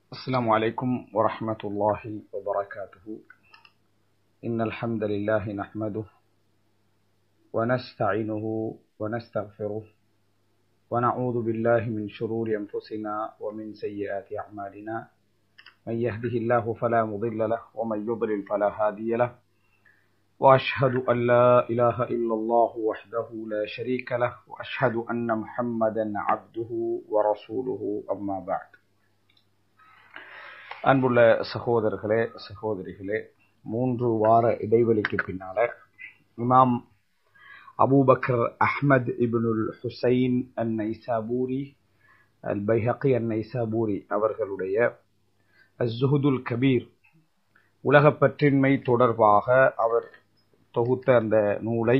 السلام عليكم ورحمة الله وبركاته إن الحمد لله نحمده ونستعينه ونستغفره ونعوذ بالله من شرور أنفسنا ومن سيئات أعمالنا من يهده الله فلا مضل له ومن يضلل فلا هادي له وأشهد أن لا إله إلا الله وحده لا شريك له وأشهد أن محمدا عبده ورسوله أما بعد அன்புள்ள சகோதரர்களே சகோதரிகளே மூன்று வார இடைவெளிக்கு பின்னால இமாம் அபூபக்கர் அஹ்மத் இப்னுல் ஹுசைன் அன் நைசாபூரி அல் பைஹக்கி அன் நைசாபூரி அவர்களுடைய அஸ்ஹுதுல் கபீர் உலகப்பற்றின்மை தொடர்பாக அவர் தொகுத்த அந்த நூலை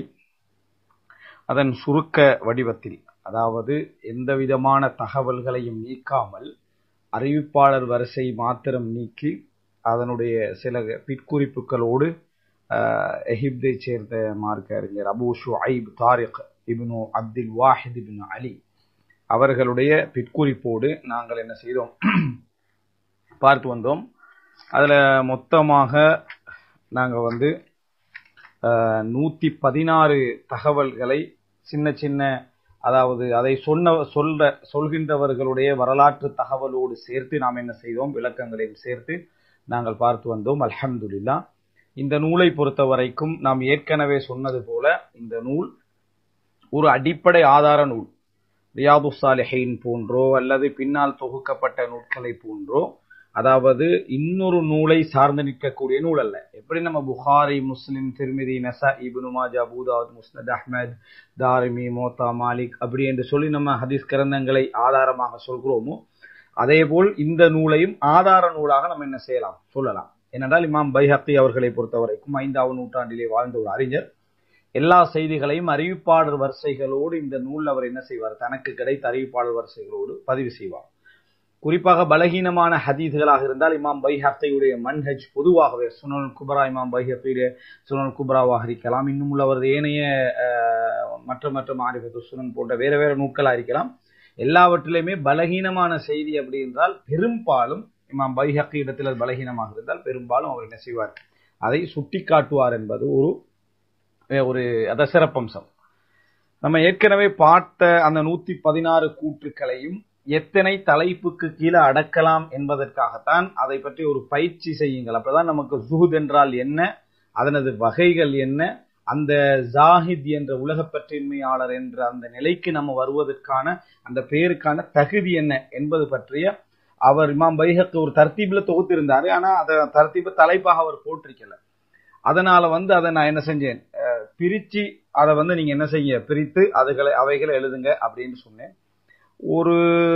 அதன் சுருக்க வடிவத்தில் அதாவது எந்த விதமான தகவல்களையும் நீக்காமல் அறிவிப்பாளர் வரிசை மாத்திரம் நீக்கி அதனுடைய சில பிற்குறிப்புகளோடு எஹிப்தை சேர்ந்த மார்க்க அறிஞர் அபு ஷுஐப் தாரிக் இப்னு அப்துல் வாஹித் இப்னு அலி அவர்களுடைய பிற்குறிப்போடு நாங்கள் என்ன செய்தோம் பார்த்து வந்தோம் அதில் மொத்தமாக நாங்கள் வந்து நூற்றி பதினாறு தகவல்களை சின்ன சின்ன அதாவது அதை சொன்ன சொல்ற சொல்கின்றவர்களுடைய வரலாற்று தகவலோடு சேர்த்து நாம் என்ன செய்தோம் விளக்கங்களையும் சேர்த்து நாங்கள் பார்த்து வந்தோம் அல்ஹம்துலில்லா இந்த நூலை பொறுத்த வரைக்கும் நாம் ஏற்கனவே சொன்னது போல இந்த நூல் ஒரு அடிப்படை ஆதார நூல் ரியாது சாலிஹைன் போன்றோ அல்லது பின்னால் தொகுக்கப்பட்ட நூல்களை போன்றோ அதாவது இன்னொரு நூலை சார்ந்து நிற்கக்கூடிய நூல் அல்ல எப்படி நம்ம புகாரி முஸ்லிம் திருமிதி நசா இபுனு மாஜா பூதாத் முஸ்னத் அஹ்மத் தாரிமி மோத்தா மாலிக் அப்படி என்று சொல்லி நம்ம ஹதீஸ் கிரந்தங்களை ஆதாரமாக சொல்கிறோமோ அதே போல் இந்த நூலையும் ஆதார நூலாக நம்ம என்ன செய்யலாம் சொல்லலாம் ஏனென்றால் இமாம் பைஹத்தி அவர்களை பொறுத்தவரைக்கும் ஐந்தாவது நூற்றாண்டிலே வாழ்ந்த ஒரு அறிஞர் எல்லா செய்திகளையும் அறிவிப்பாளர் வரிசைகளோடு இந்த நூல் அவர் என்ன செய்வார் தனக்கு கிடைத்த அறிவிப்பாளர் வரிசைகளோடு பதிவு செய்வார் குறிப்பாக பலகீனமான ஹதீதுகளாக இருந்தால் இமாம் பைஹத்தையுடைய மன்ஹஜ் பொதுவாகவே சுனல் குபரா இமாம் பைஹத்தையுடைய சுனல் குபராவாக இருக்கலாம் இன்னும் உள்ளவரது ஏனைய மற்ற மற்ற மாரிபத்து சுனன் போன்ற வேற வேற நூட்களாக இருக்கலாம் எல்லாவற்றிலுமே பலகீனமான செய்தி அப்படி என்றால் பெரும்பாலும் இமாம் பைஹக்கி இடத்தில் பலகீனமாக இருந்தால் பெரும்பாலும் அவர் என்ன செய்வார் அதை சுட்டி காட்டுவார் என்பது ஒரு ஒரு அத சிறப்பம்சம் நம்ம ஏற்கனவே பார்த்த அந்த நூத்தி பதினாறு கூற்றுக்களையும் எத்தனை தலைப்புக்கு கீழே அடக்கலாம் என்பதற்காகத்தான் அதை பற்றி ஒரு பயிற்சி செய்யுங்கள் அப்பதான் நமக்கு ஜுஹுத் என்றால் என்ன அதனது வகைகள் என்ன அந்த ஜாஹித் என்ற உலகப்பற்றின்மையாளர் என்ற அந்த நிலைக்கு நம்ம வருவதற்கான அந்த பேருக்கான தகுதி என்ன என்பது பற்றிய அவர் இமாம் பைஹக்கு ஒரு தர்த்தீப்ல தொகுத்திருந்தாரு ஆனா அதை தர்த்தீப தலைப்பாக அவர் போட்டிருக்கல அதனால வந்து அதை நான் என்ன செஞ்சேன் பிரிச்சு அதை வந்து நீங்க என்ன செய்ய பிரித்து அதுகளை அவைகளை எழுதுங்க அப்படின்னு சொன்னேன் ஒரு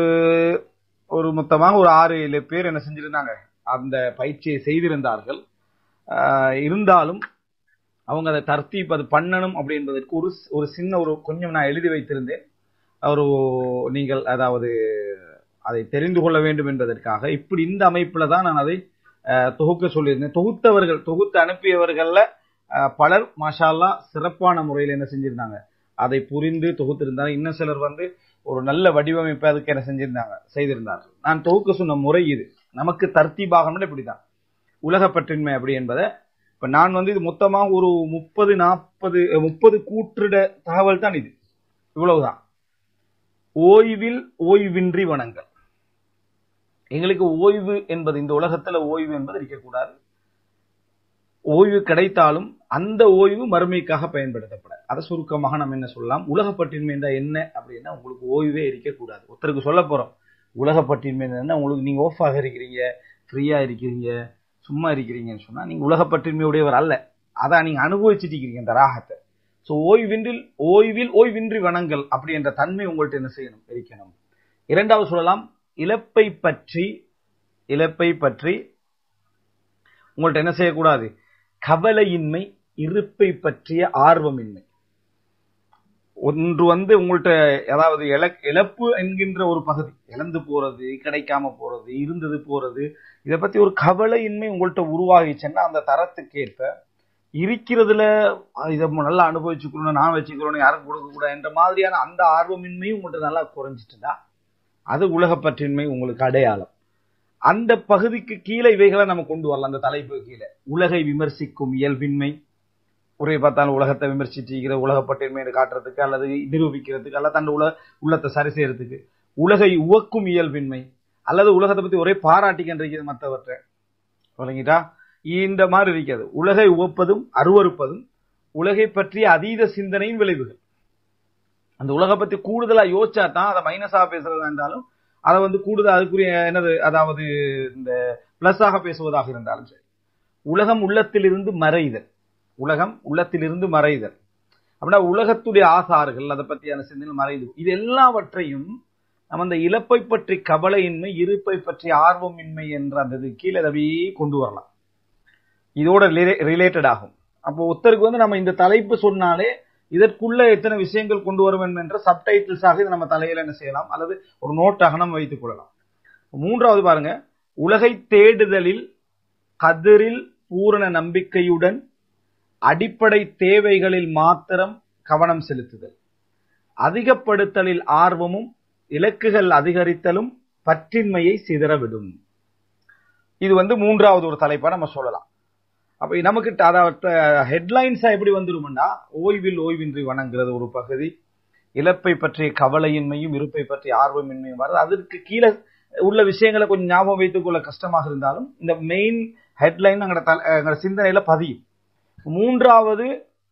ஒரு மொத்தமாக ஒரு ஆறு ஏழு பேர் என்ன செஞ்சிருந்தாங்க அந்த பயிற்சியை செய்திருந்தார்கள் இருந்தாலும் அவங்க அதை தர்த்தீப் அது பண்ணணும் அப்படின்றதுக்கு ஒரு ஒரு சின்ன ஒரு கொஞ்சம் நான் எழுதி வைத்திருந்தேன் ஒரு நீங்கள் அதாவது அதை தெரிந்து கொள்ள வேண்டும் என்பதற்காக இப்படி இந்த அமைப்புல தான் நான் அதை தொகுக்க சொல்லியிருந்தேன் தொகுத்தவர்கள் தொகுத்து அனுப்பியவர்கள்ல பலர் மாஷால்லா சிறப்பான முறையில் என்ன செஞ்சிருந்தாங்க அதை புரிந்து தொகுத்திருந்தாங்க இன்னும் சிலர் வந்து ஒரு நல்ல வடிவமைப்பை அதுக்கு என்ன செஞ்சிருந்தாங்க செய்திருந்தார்கள் நான் தொகுக்க சொன்ன முறை இது நமக்கு தர்த்தீபாகணும் இப்படிதான் உலகப்பற்றின்மை அப்படி என்பதை இப்ப நான் வந்து இது மொத்தமாக ஒரு முப்பது நாற்பது முப்பது கூற்றுட தகவல் தான் இது இவ்வளவுதான் ஓய்வில் ஓய்வின்றி வணங்கல் எங்களுக்கு ஓய்வு என்பது இந்த உலகத்துல ஓய்வு என்பது இருக்கக்கூடாது ஓய்வு கிடைத்தாலும் அந்த ஓய்வு மறுமைக்காக பயன்படுத்தப்பட அதை சுருக்கமாக நம்ம என்ன சொல்லலாம் உலகப்பட்டின்மை என்றால் என்ன அப்படின்னா உங்களுக்கு ஓய்வே இருக்கக்கூடாது ஒருத்தருக்கு சொல்ல போறோம் உலகப்பட்டின்மை என்ன உங்களுக்கு நீங்க ஆஃபாக இருக்கிறீங்க ஃப்ரீயா இருக்கிறீங்க சும்மா இருக்கிறீங்கன்னு சொன்னா நீங்க உலகப்பட்டின்மையுடையவர் அல்ல அதான் நீங்க அனுபவிச்சுட்டு இருக்கிறீங்க இந்த ராகத்தை ஸோ ஓய்வின்றில் ஓய்வில் ஓய்வின்றி வணங்கல் அப்படி என்ற தன்மை உங்கள்ட்ட என்ன செய்யணும் இருக்கணும் இரண்டாவது சொல்லலாம் இழப்பை பற்றி இழப்பை பற்றி உங்கள்ட்ட என்ன செய்யக்கூடாது கவலையின்மை இருப்பை பற்றிய ஆர்வமின்மை ஒன்று வந்து உங்கள்கிட்ட அதாவது இழப்பு என்கின்ற ஒரு பகுதி இழந்து போறது கிடைக்காம போறது இருந்தது போறது இதை பத்தி ஒரு கவலையின்மை உங்கள்கிட்ட உருவாகிச்சுன்னா அந்த தரத்துக்கு ஏற்ப இருக்கிறதுல இதை நல்லா அனுபவிச்சுக்கணும் நான் வச்சுக்கிறோம் யாரும் கொடுக்க கூடாது என்ற மாதிரியான அந்த ஆர்வமின்மையும் உங்கள்கிட்ட நல்லா குறைஞ்சிட்டுதா அது உலகப்பற்றின்மை உங்களுக்கு அடையாளம் அந்த பகுதிக்கு கீழே இவைகளை நம்ம கொண்டு வரலாம் அந்த தலைப்பு கீழே உலகை விமர்சிக்கும் இயல்பின்மை ஒரே பார்த்தாலும் உலகத்தை விமர்சிச்சிருக்கிற உலகப்பட்டின்மையை காட்டுறதுக்கு அல்லது நிரூபிக்கிறதுக்கு அல்லது தன் உலக உள்ளத்தை சரி செய்யறதுக்கு உலகை உவக்கும் இயல்பின்மை அல்லது உலகத்தை பத்தி ஒரே பாராட்டிக்கின்றது மற்றவற்றை விளங்கிட்டா இந்த மாதிரி இருக்கிறது உலகை உவப்பதும் அருவறுப்பதும் உலகை பற்றிய அதீத சிந்தனையும் விளைவுகள் அந்த உலகை பத்தி கூடுதலா யோசிச்சா தான் அதை மைனஸா பேசுறதா இருந்தாலும் அதை வந்து கூடுதல் அதுக்குரிய என்னது அதாவது இந்த பிளஸ்ஸாக பேசுவதாக இருந்தாலும் சரி உலகம் உள்ளத்திலிருந்து மறைதல் உலகம் உள்ளத்திலிருந்து மறைதல் அப்படின்னா உலகத்துடைய ஆசார்கள் அதை பற்றியான சிந்தனை மறைது இது எல்லாவற்றையும் நம்ம அந்த இழப்பை பற்றி கவலையின்மை இருப்பை பற்றி ஆர்வமின்மை என்ற அந்த இது கீழே அப்படியே கொண்டு வரலாம் இதோட ரிலேட்டட் ஆகும் அப்போ ஒருத்தருக்கு வந்து நம்ம இந்த தலைப்பு சொன்னாலே இதற்குள்ள எத்தனை விஷயங்கள் கொண்டு வர வேண்டும் என்ற சப்டைட்டில்ஸாக இதை நம்ம தலையில என்ன செய்யலாம் அல்லது ஒரு நோட்டாக நம்ம வைத்துக் கொள்ளலாம் மூன்றாவது பாருங்க உலகை தேடுதலில் கதிரில் பூரண நம்பிக்கையுடன் அடிப்படை தேவைகளில் மாத்திரம் கவனம் செலுத்துதல் அதிகப்படுத்தலில் ஆர்வமும் இலக்குகள் அதிகரித்தலும் பற்றின்மையை சிதறவிடும் இது வந்து மூன்றாவது ஒரு தலைப்பா நம்ம சொல்லலாம் அப்ப நமக்கு அதாவது ஹெட்லைன்ஸா எப்படி வந்துரும்னா ஓய்வில் ஓய்வின்றி வணங்குறது ஒரு பகுதி இழப்பை பற்றிய கவலையின்மையும் இருப்பை பற்றிய ஆர்வமின்மையும் வருது அதற்கு கீழே உள்ள விஷயங்களை கொஞ்சம் ஞாபகம் வைத்துக் கொள்ள கஷ்டமாக இருந்தாலும் இந்த மெயின் ஹெட்லைன் எங்களோட சிந்தனையில பதியும் மூன்றாவது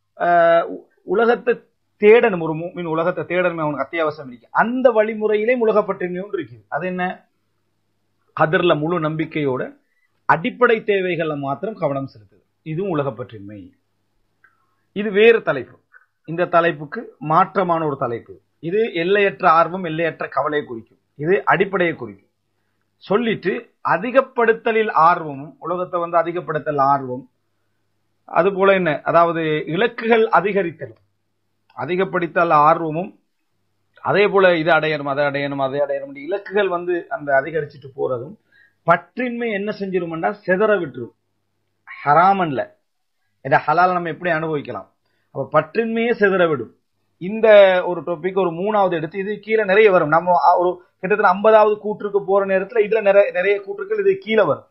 உலகத்தை தேடணும் ஒரு மீன் உலகத்தை தேடணும் அவனுக்கு அத்தியாவசியம் இருக்கு அந்த வழிமுறையிலே உலகப்பட்டின்மை ஒன்று இருக்குது அது என்ன கதிர்ல முழு நம்பிக்கையோட அடிப்படை தேவைகள்ல மாத்திரம் கவனம் செலுத்துது இதுவும் உலகப்பற்றின்மை இது வேறு தலைப்பு இந்த தலைப்புக்கு மாற்றமான ஒரு தலைப்பு இது எல்லையற்ற ஆர்வம் எல்லையற்ற கவலையை குறிக்கும் இது அடிப்படையை குறிக்கும் சொல்லிட்டு அதிகப்படுத்தலில் ஆர்வமும் உலகத்தை வந்து அதிகப்படுத்தல் ஆர்வம் அது போல என்ன அதாவது இலக்குகள் அதிகரித்தல் அதிகப்படுத்தல் ஆர்வமும் அதே போல இது அடையணும் அதை அடையணும் அதை அடையணும் இலக்குகள் வந்து அந்த அதிகரிச்சுட்டு போறதும் பற்றின்மை என்ன செஞ்சிருமெண்டா செதற விட்டுரும் ஹராமன்ல இதை ஹலால் நம்ம எப்படி அனுபவிக்கலாம் அப்ப பற்றின்மையே செதற விடும் இந்த ஒரு டாபிக் ஒரு மூணாவது எடுத்து இது கீழே நிறைய வரும் நம்ம ஒரு கிட்டத்தட்ட ஐம்பதாவது கூற்றுக்கு போற நேரத்துல இதுல நிறைய நிறைய கூற்றுக்கள் இது கீழே வரும்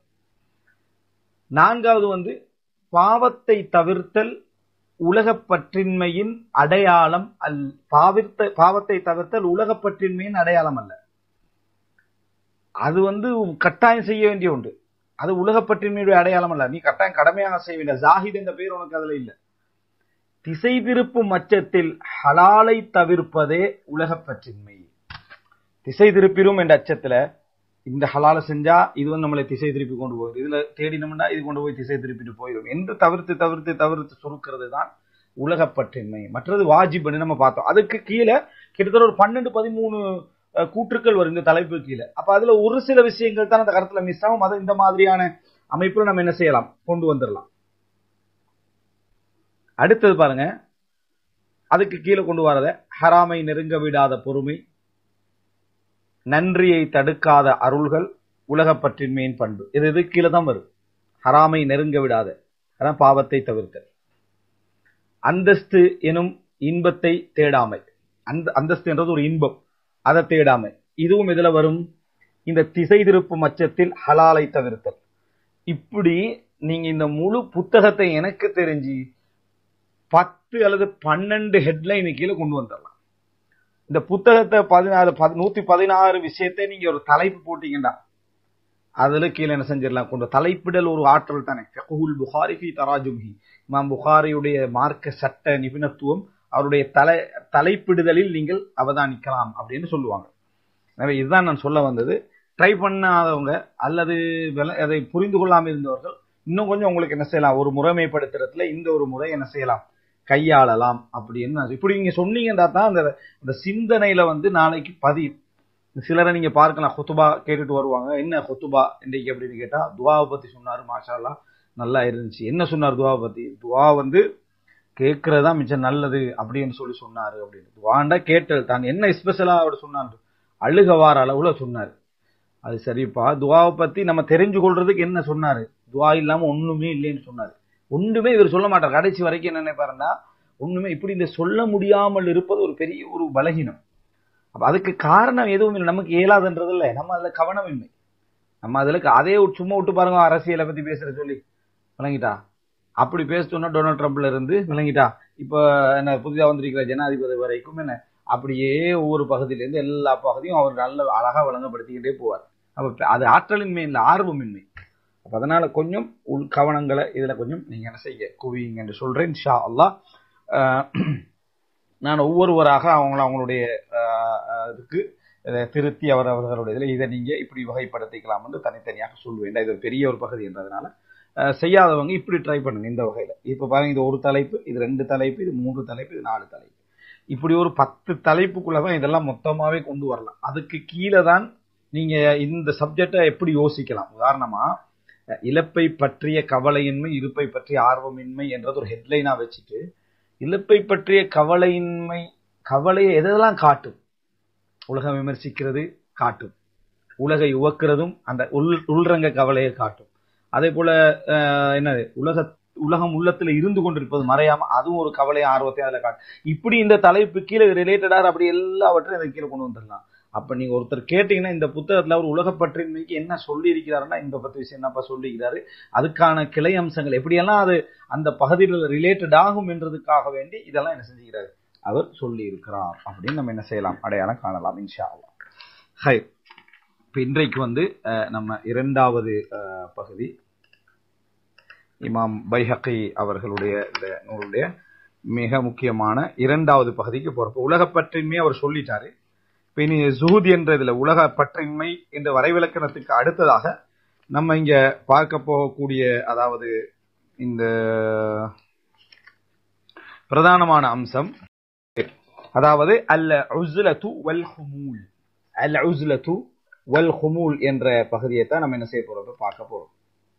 நான்காவது வந்து பாவத்தை தவிர்த்தல் உலகப்பற்றின்மையின் அடையாளம் அல் பாவித்த பாவத்தை தவிர்த்தல் உலகப்பற்றின்மையின் அடையாளம் அல்ல அது வந்து கட்டாயம் செய்ய வேண்டிய உண்டு அது உலகப்பற்றின்மையுடைய அடையாளம் அல்ல நீ கட்டாயம் கடமையாக செய்ய வேண்டிய ஜாஹித் என்ற பேர் உனக்கு அதுல இல்ல திசை திருப்பும் அச்சத்தில் ஹலாலை தவிர்ப்பதே உலகப்பற்றின்மை திசை திருப்பிடும் என்ற அச்சத்துல இந்த ஹலால செஞ்சா இது வந்து நம்மளை திசை திருப்பி கொண்டு போகுது இதுல தேடினோம்னா இது கொண்டு போய் திசை திருப்பிட்டு போயிடும் என்று தவிர்த்து தவிர்த்து தவிர்த்து சுருக்கிறது தான் உலகப்பற்றின்மை மற்றது வாஜிப்னு நம்ம பார்த்தோம் அதுக்கு கீழே கிட்டத்தட்ட ஒரு பன்னெண்டு பதிமூணு கூற்றுக்கள் வரும் இந்த தலைப்பு கீழே அப்ப அதுல ஒரு சில விஷயங்கள் தான் அந்த கருத்துல மிஸ் ஆகும் அதை இந்த மாதிரியான அமைப்புல நம்ம என்ன செய்யலாம் கொண்டு வந்துடலாம் அடுத்தது பாருங்க அதுக்கு கீழே கொண்டு வரத ஹராமை நெருங்க விடாத பொறுமை நன்றியை தடுக்காத அருள்கள் உலகப்பற்றின்மையின் பண்பு இது இது கீழே தான் வரும் ஹராமை நெருங்க விடாத அதான் பாவத்தை தவிர்த்தல் அந்தஸ்து எனும் இன்பத்தை தேடாமை அந்த அந்தஸ்து என்றது ஒரு இன்பம் அதை தேடாமை இதுவும் இதுல வரும் இந்த திசை திருப்பும் அச்சத்தில் ஹலாலை தவிர்த்தல் இப்படி நீங்க இந்த முழு புத்தகத்தை எனக்கு தெரிஞ்சு பத்து அல்லது பன்னெண்டு ஹெட்லைன் கீழே கொண்டு வந்துடலாம் இந்த புத்தகத்தை பதினாறு நூத்தி பதினாறு விஷயத்தை நீங்க ஒரு தலைப்பு போட்டீங்கடா அதுல கீழே என்ன செஞ்சிடலாம் கொண்டு தலைப்பிடல் ஒரு ஆற்றல் தானே ஃபெகுல் புகாரி ஃபி தராஜும்ஹி இமாம் புகாரியுடைய மார்க்க சட்ட நிபுணத்துவம் அவருடைய தலை தலைப்பிடுதலில் நீங்கள் அவதானிக்கலாம் அப்படின்னு சொல்லுவாங்க எனவே இதுதான் நான் சொல்ல வந்தது ட்ரை பண்ணாதவங்க அல்லது அதை புரிந்து கொள்ளாமல் இருந்தவர்கள் இன்னும் கொஞ்சம் உங்களுக்கு என்ன செய்யலாம் ஒரு முறைமைப்படுத்துறதுல இந்த ஒரு முறை என்ன செய்யலாம் கையாளலாம் அப்படின்னு இப்படி நீங்க சொன்னீங்கன்னா தான் அந்த அந்த சிந்தனையில வந்து நாளைக்கு பதியும் சிலரை நீங்க பார்க்கலாம் ஹொத்துபா கேட்டுட்டு வருவாங்க என்ன ஹொத்துபா இன்றைக்கு அப்படின்னு கேட்டா துவாவை பத்தி சொன்னாரு மாஷாலா நல்லா இருந்துச்சு என்ன சொன்னார் துவாவை பத்தி துவா வந்து கேட்கறதா மிச்சம் நல்லது அப்படின்னு சொல்லி சொன்னாரு அப்படின்னு துவாண்டா கேட்டல் தான் என்ன ஸ்பெஷலா அவர் சொன்னார் அழுக வார அளவுல சொன்னாரு அது சரிப்பா துவாவை பத்தி நம்ம தெரிஞ்சு கொள்றதுக்கு என்ன சொன்னாரு துவா இல்லாம ஒண்ணுமே இல்லைன்னு சொன்னாரு ஒன்றுமே இவர் சொல்ல மாட்டார் கடைசி வரைக்கும் என்ன நினைப்பாருன்னா ஒண்ணுமே இப்படி இந்த சொல்ல முடியாமல் இருப்பது ஒரு பெரிய ஒரு பலகீனம் அப்ப அதுக்கு காரணம் எதுவும் இல்லை நமக்கு இயலாதுன்றது இல்லை நம்ம அதுல கவனமின்மை நம்ம அதுல அதே ஒரு சும்மா விட்டு பாருங்க அரசியலை பத்தி பேசுற சொல்லி விளங்கிட்டா அப்படி பேசிட்டோம்னா டொனால்ட் ட்ரம்ப்ல இருந்து விளங்கிட்டா இப்ப என்ன புதிதா வந்திருக்கிற ஜனாதிபதி வரைக்கும் என்ன அப்படியே ஒவ்வொரு பகுதியில இருந்து எல்லா பகுதியும் அவர் நல்ல அழகா வழங்கப்படுத்திக்கிட்டே போவார் அப்ப அது ஆற்றலின்மை இல்லை ஆர்வமின்மை அப்ப அதனால கொஞ்சம் உள் கவனங்களை இதுல கொஞ்சம் நீங்க என்ன செய்ய குவியுங்க என்று சொல்றேன் ஷா அல்லாஹ் அஹ், நான் ஒவ்வொருவராக அவங்கள அவங்களுடைய அஹ், அஹ், இதுக்கு இதை திருத்தி அவர் அவர்களுடைய இதில் இதை நீங்க இப்படி வகைப்படுத்திக்கலாம் என்று தனித்தனியாக சொல்லுவேன் இது ஒரு பெரிய ஒரு பகுதி என்றதுனால அஹ், செய்யாதவங்க இப்படி ட்ரை பண்ணுங்க இந்த வகையில இப்ப பாருங்க இது ஒரு தலைப்பு இது ரெண்டு தலைப்பு இது மூன்று தலைப்பு இது நாலு தலைப்பு இப்படி ஒரு பத்து தலைப்புக்குள்ளதான் இதெல்லாம் மொத்தமாவே கொண்டு வரலாம் அதுக்கு கீழே தான் நீங்க இந்த சப்ஜெக்டை எப்படி யோசிக்கலாம் உதாரணமா அஹ், இழப்பை பற்றிய கவலையின்மை இருப்பை பற்றிய ஆர்வமின்மை என்றது ஒரு ஹெட்லைனா வச்சுட்டு இழப்பை பற்றிய கவலையின்மை கவலையை எதெல்லாம் காட்டும் உலகம் விமர்சிக்கிறது காட்டும் உலகை உவக்கிறதும் அந்த உள் உள்ரங்க கவலையை காட்டும் அதே போல அஹ், என்னது உலக உலகம் உள்ளத்துல இருந்து கொண்டிருப்பது மறையாம அதுவும் ஒரு கவலை ஆர்வத்தை அதுல காட்டும் இப்படி இந்த தலைப்பு கீழே ரிலேட்டடாக அப்படி எல்லாவற்றையும் அதை கீழே கொண்டு வந்துடலாம் அப்ப நீங்க ஒருத்தர் கேட்டீங்கன்னா இந்த புத்தகத்துல அவர் உலகப்பற்றின்மைக்கு என்ன சொல்லி இருக்கிறாருன்னா இந்த பத்து விஷயம் என்னப்பா சொல்லிக்கிறாரு அதுக்கான கிளை அம்சங்கள் எப்படியெல்லாம் அது அந்த பகுதியில் ரிலேட்டட் ஆகும் என்றதுக்காக வேண்டி இதெல்லாம் என்ன செஞ்சுக்கிறாரு அவர் சொல்லி இருக்கிறார் அப்படின்னு நம்ம என்ன செய்யலாம் அடையாளம் காணலாம் இன்ஷா அல்லாஹ் ஹை இப்ப இன்றைக்கு வந்து அஹ், நம்ம இரண்டாவது அஹ், பகுதி இமாம் பைஹக்கி அவர்களுடைய இந்த நூலுடைய மிக முக்கியமான இரண்டாவது பகுதிக்கு போறப்ப உலகப்பற்றின்மை அவர் சொல்லிட்டாரு இப்ப இனி ஜூத் என்ற இதுல உலக பற்றின்மை என்ற வரைவிலக்கணத்துக்கு அடுத்ததாக நம்ம இங்க பார்க்க போகக்கூடிய அதாவது இந்த பிரதானமான அம்சம் அதாவது அல்ல உஸ்லத்து வல் ஹுமூல் அல் உஸ்லத்து வல் ஹுமூல் என்ற பகுதியை தான் நம்ம என்ன செய்ய போறோம் இப்ப பார்க்க போறோம்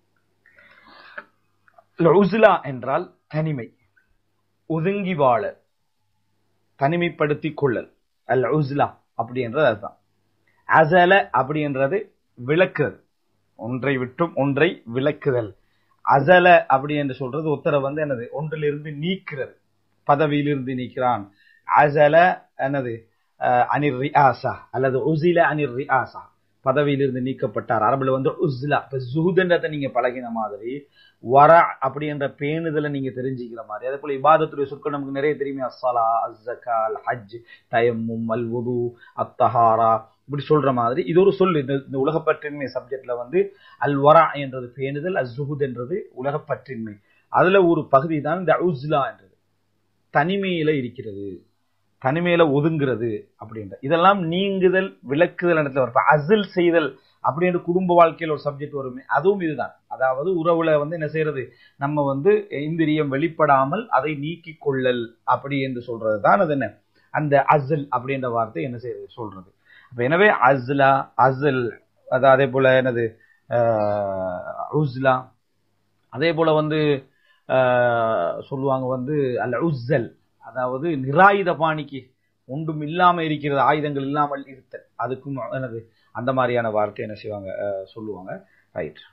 உஸ்லா என்றால் தனிமை ஒதுங்கி வாழ தனிமைப்படுத்திக் கொள்ளல் அல் உஸ்லா அப்படின்றது அதுதான் அசல அப்படின்றது விளக்குதல் ஒன்றை விட்டும் ஒன்றை விளக்குதல் அசல அப்படி என்று சொல்றது உத்தரவு வந்து என்னது ஒன்றிலிருந்து நீக்கிறது பதவியிலிருந்து நீக்கிறான் அசல என்னது அஹ், அனிர் ரியாசா அல்லது உசில அனிர் ரியாசா பதவியிலிருந்து நீக்கப்பட்டார் அரபுல வந்து உஸ்லா இப்ப ஜூதுன்றதை நீங்க பழகின மாதிரி வர அப்படி என்ற பேணுதலை நீங்க தெரிஞ்சுக்கிற மாதிரி அதே போல இபாதத்துடைய சொற்கள் நமக்கு நிறைய தெரியுமே அஸ்ஸலா அஸ்ஸகா அல் ஹஜ் தயம்மும் அல் வுது அத்தஹாரா இப்படி சொல்ற மாதிரி இது ஒரு சொல் இந்த இந்த உலகப்பற்றின்மை சப்ஜெக்ட்ல வந்து அல் வரா என்றது பேணுதல் அஸ்ஸுஹுத் என்றது உலகப்பற்றின்மை அதுல ஒரு பகுதி தான் இந்த உஸ்லா என்றது தனிமையில இருக்கிறது தனிமையில ஒதுங்குறது அப்படின்ற இதெல்லாம் நீங்குதல் விளக்குதல் இடத்துல வரும் இப்ப அசில் செய்தல் அப்படின்ற குடும்ப வாழ்க்கையில் ஒரு சப்ஜெக்ட் வருமே அதுவும் இதுதான் அதாவது உறவுல வந்து என்ன செய்யறது நம்ம வந்து இந்திரியம் வெளிப்படாமல் அதை நீக்கிக் கொள்ளல் அப்படி என்று சொல்றது தான் அது என்ன அந்த அசல் அப்படின்ற வார்த்தை என்ன செய்யறது சொல்றது அப்ப எனவே அஸ்லா அசல் அது அதே போல என்னது ஆஹ், உஸ்லா அதே போல வந்து ஆஹ், சொல்லுவாங்க வந்து அல் உஸ்ஸல் அதாவது நிராயுத பாணிக்கு ஒன்றும் இல்லாம இருக்கிறது ஆயுதங்கள் இல்லாமல் இருத்தல் அதுக்கும் என்னது அந்த மாதிரியான வார்த்தை என்ன செய்வாங்க ஆஹ், சொல்லுவாங்க ரைட்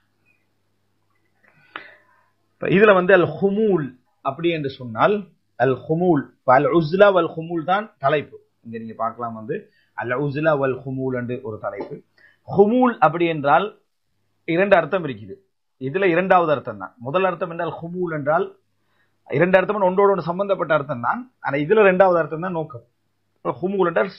இப்ப இதுல வந்து அல் ஹுமூல் அப்படி என்று சொன்னால் அல் ஹுமூல் இப்ப அல் உஸ்லா வல் ஹுமூல் தான் தலைப்பு இங்க நீங்க பார்க்கலாம் வந்து அல் உஸ்லா வல் ஹுமூல் என்று ஒரு தலைப்பு ஹுமூல் அப்படி என்றால் இரண்டு அர்த்தம் இருக்குது இதுல இரண்டாவது அர்த்தம் தான் முதல் அர்த்தம் என்றால் ஹுமூல் என்றால் இரண்டு அர்த்தம் ஒன்றோடு ஒன்று சம்பந்தப்பட்ட அர்த்தம் தான் ஆனா இதுல இரண்டாவது அர்த்தம் தான் நோக்கம் இப்ப ஹுமூல் என்றால்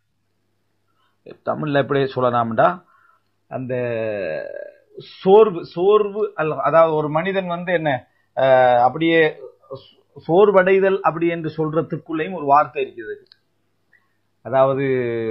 தமிழ்ல எப்படி சொல்லலாம்டா அந்த சோர்வு சோர்வு அல்ல அதாவது ஒரு மனிதன் வந்து என்ன அஹ், அப்படியே சோ- சோர்வடைதல் அப்படி என்று சொல்றதுக்குள்ளேயும் ஒரு வார்த்தை இருக்குது அதாவது